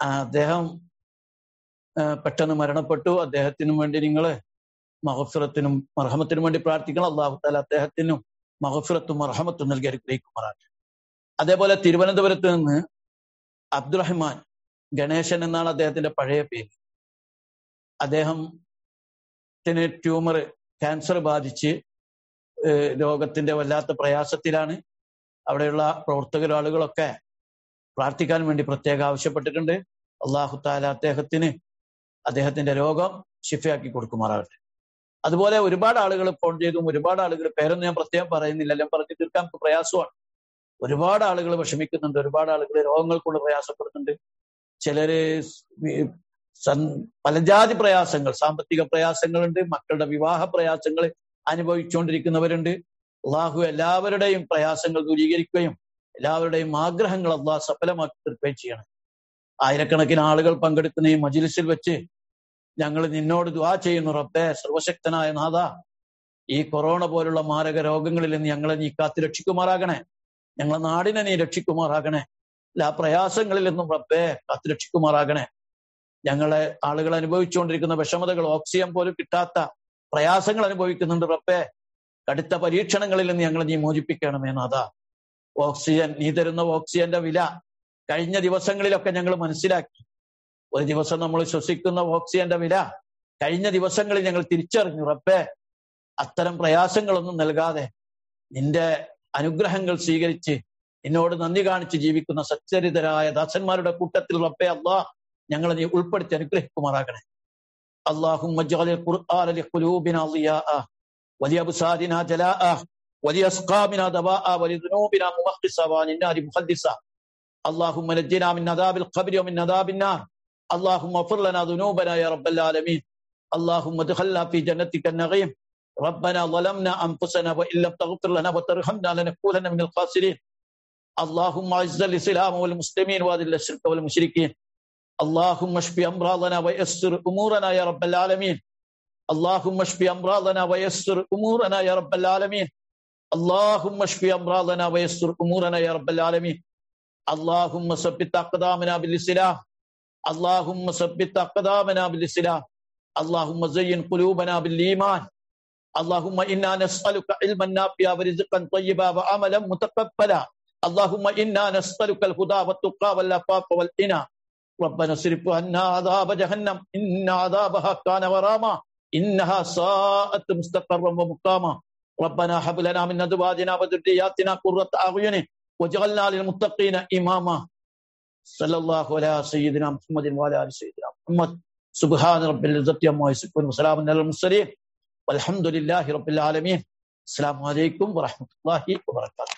[SPEAKER 1] ആ, അദ്ദേഹം ആ, പെട്ടെന്ന് മരണപ്പെട്ടു അദ്ദേഹത്തിനും വേണ്ടി നിങ്ങൾ മഹഫിറത്തിനും മർഹമത്തിനും വേണ്ടി പ്രാർത്ഥിക്കണം അള്ളാഹു താല അദ്ദേഹത്തിനും മഹഫിറത്തും മർഹമത്തും നൽകി അനുഗ്രഹിക്കുമാറാട്ടെ അതേപോലെ തിരുവനന്തപുരത്ത് നിന്ന് അബ്ദുറഹ്മാൻ ഗണേശൻ എന്നാണ് അദ്ദേഹത്തിന്റെ പഴയ പേര് അദ്ദേഹത്തിന് ട്യൂമർ ക്യാൻസർ ബാധിച്ച് ഏഹ് രോഗത്തിന്റെ വല്ലാത്ത പ്രയാസത്തിലാണ് അവിടെയുള്ള പ്രവർത്തകർ ആളുകളൊക്കെ പ്രാർത്ഥിക്കാൻ വേണ്ടി പ്രത്യേകം ആവശ്യപ്പെട്ടിട്ടുണ്ട് അള്ളാഹു താല അദ്ദേഹത്തിന് അദ്ദേഹത്തിന്റെ രോഗം ശിഫയാക്കി കൊടുക്കുമാറാകട്ടെ അതുപോലെ ഒരുപാട് ആളുകൾ ഫോൺ ചെയ്തും ഒരുപാട് ആളുകൾ പേരൊന്നും ഞാൻ പ്രത്യേകം പറയുന്നില്ല എല്ലാം പറഞ്ഞു തീർക്കാൻ നമുക്ക് പ്രയാസമാണ് ഒരുപാട് ആളുകൾ വിഷമിക്കുന്നുണ്ട് ഒരുപാട് ആളുകൾ രോഗങ്ങൾ കൊണ്ട് പ്രയാസപ്പെടുന്നുണ്ട് ചിലര് ഈ സൻ- പലജാതി പ്രയാസങ്ങൾ സാമ്പത്തിക പ്രയാസങ്ങളുണ്ട് മക്കളുടെ വിവാഹ പ്രയാസങ്ങൾ അനുഭവിച്ചുകൊണ്ടിരിക്കുന്നവരുണ്ട് അള്ളാഹു എല്ലാവരുടെയും പ്രയാസങ്ങൾ ദൂരീകരിക്കുകയും എല്ലാവരുടെയും ആഗ്രഹങ്ങൾ അള്ളാഹ് സഫലമാക്കി തീർക്കുകയും ചെയ്യണം ആയിരക്കണക്കിന് ആളുകൾ പങ്കെടുക്കുന്ന ഈ മജിലിസിൽ വെച്ച് ഞങ്ങൾ നിന്നോട് ദുആ ചെയ്യുന്നു റബ്ബേ സർവശക്തനായ നാഥ ഈ കൊറോണ പോലുള്ള മാരക രോഗങ്ങളിൽ നിന്ന് ഞങ്ങളെ നീ കാത്തു രക്ഷിക്കുമാറാകണേ ഞങ്ങളെ നാടിനെ നീ രക്ഷിക്കുമാറാകണേ എല്ലാ പ്രയാസങ്ങളിൽ നിന്നും റബ്ബേ കാത്തു രക്ഷിക്കുമാറാകണേ ഞങ്ങളെ ആളുകൾ അനുഭവിച്ചുകൊണ്ടിരിക്കുന്ന വിഷമതകൾ ഓക്സിജൻ പോലും കിട്ടാത്ത പ്രയാസങ്ങൾ അനുഭവിക്കുന്നുണ്ട് റബ്ബേ കടുത്ത പരീക്ഷണങ്ങളിൽ നിന്ന് ഞങ്ങളെ നീ മോചിപ്പിക്കണമേ നാഥ ഓക്സിജൻ നീ തരുന്ന ഓക്സിജന്റെ വില കഴിഞ്ഞ ദിവസങ്ങളിലൊക്കെ ഞങ്ങൾ മനസ്സിലാക്കി ഒരു ദിവസം നമ്മൾ ശ്വസിക്കുന്ന ഓക്സിജന്റെ വില കഴിഞ്ഞ ദിവസങ്ങളിൽ ഞങ്ങൾ തിരിച്ചറിഞ്ഞു റബ്ബേ അത്തരം പ്രയാസങ്ങളൊന്നും നൽകാതെ നിന്റെ അനുഗ്രഹങ്ങൾ സ്വീകരിച്ച് നിന്നോട് നന്ദി കാണിച്ച് ജീവിക്കുന്ന സച്ചരിതരായ ദാസന്മാരുടെ കൂട്ടത്തിൽ റബ്ബേ അള്ളാഹ് ഞങ്ങളെ നീ ഉൾപ്പെടുത്തി അനുഗ്രഹിക്കുമാറാകണേ اللهم اجعل القرآن لقلوبنا ضياء ولأبصارنا جلاء ولأسقامنا دواء ولذنوبنا ممخصا وعن النار مخلصا اللهم نجنا من عذاب القبر ومن عذاب النار اللهم اغفر لنا ذنوبنا يا رب العالمين اللهم ادخلنا في جنتك النعيم ربنا ظلمنا انفسنا وان لم تغفر لنا وترحمنا لنكونن من الخاسرين اللهم اعز الاسلام والمسلمين واذل الشرك والمشركين اللهم اشف امراضنا ويسر امورنا يا رب العالمين اللهم اشف امراضنا ويسر امورنا يا رب العالمين اللهم اشف امراضنا ويسر امورنا يا رب العالمين اللهم ثبت اقدامنا بالاسلام اللهم ثبت اقدامنا بالاسلام اللهم زين قلوبنا بالايمان اللهم انا نسالك علما نافعا ورزقا طيبا وعملا متقبلا اللهم انا نسالك الهدى والتقى والعفاف والغنى ربنا اصرف عنا عذاب جهنم ان عذابها كان غراما انها ساءت مستقرا ومقاما ربنا هب لنا من ازواجنا وذرياتنا قرة اعين واجعلنا للمتقين اماما صلى الله على سيدنا محمد وعلى ال سيدنا محمد سبحان رب العزة عما يصفون وسلام على المرسلين والحمد لله رب العالمين السلام عليكم ورحمة الله وبركاته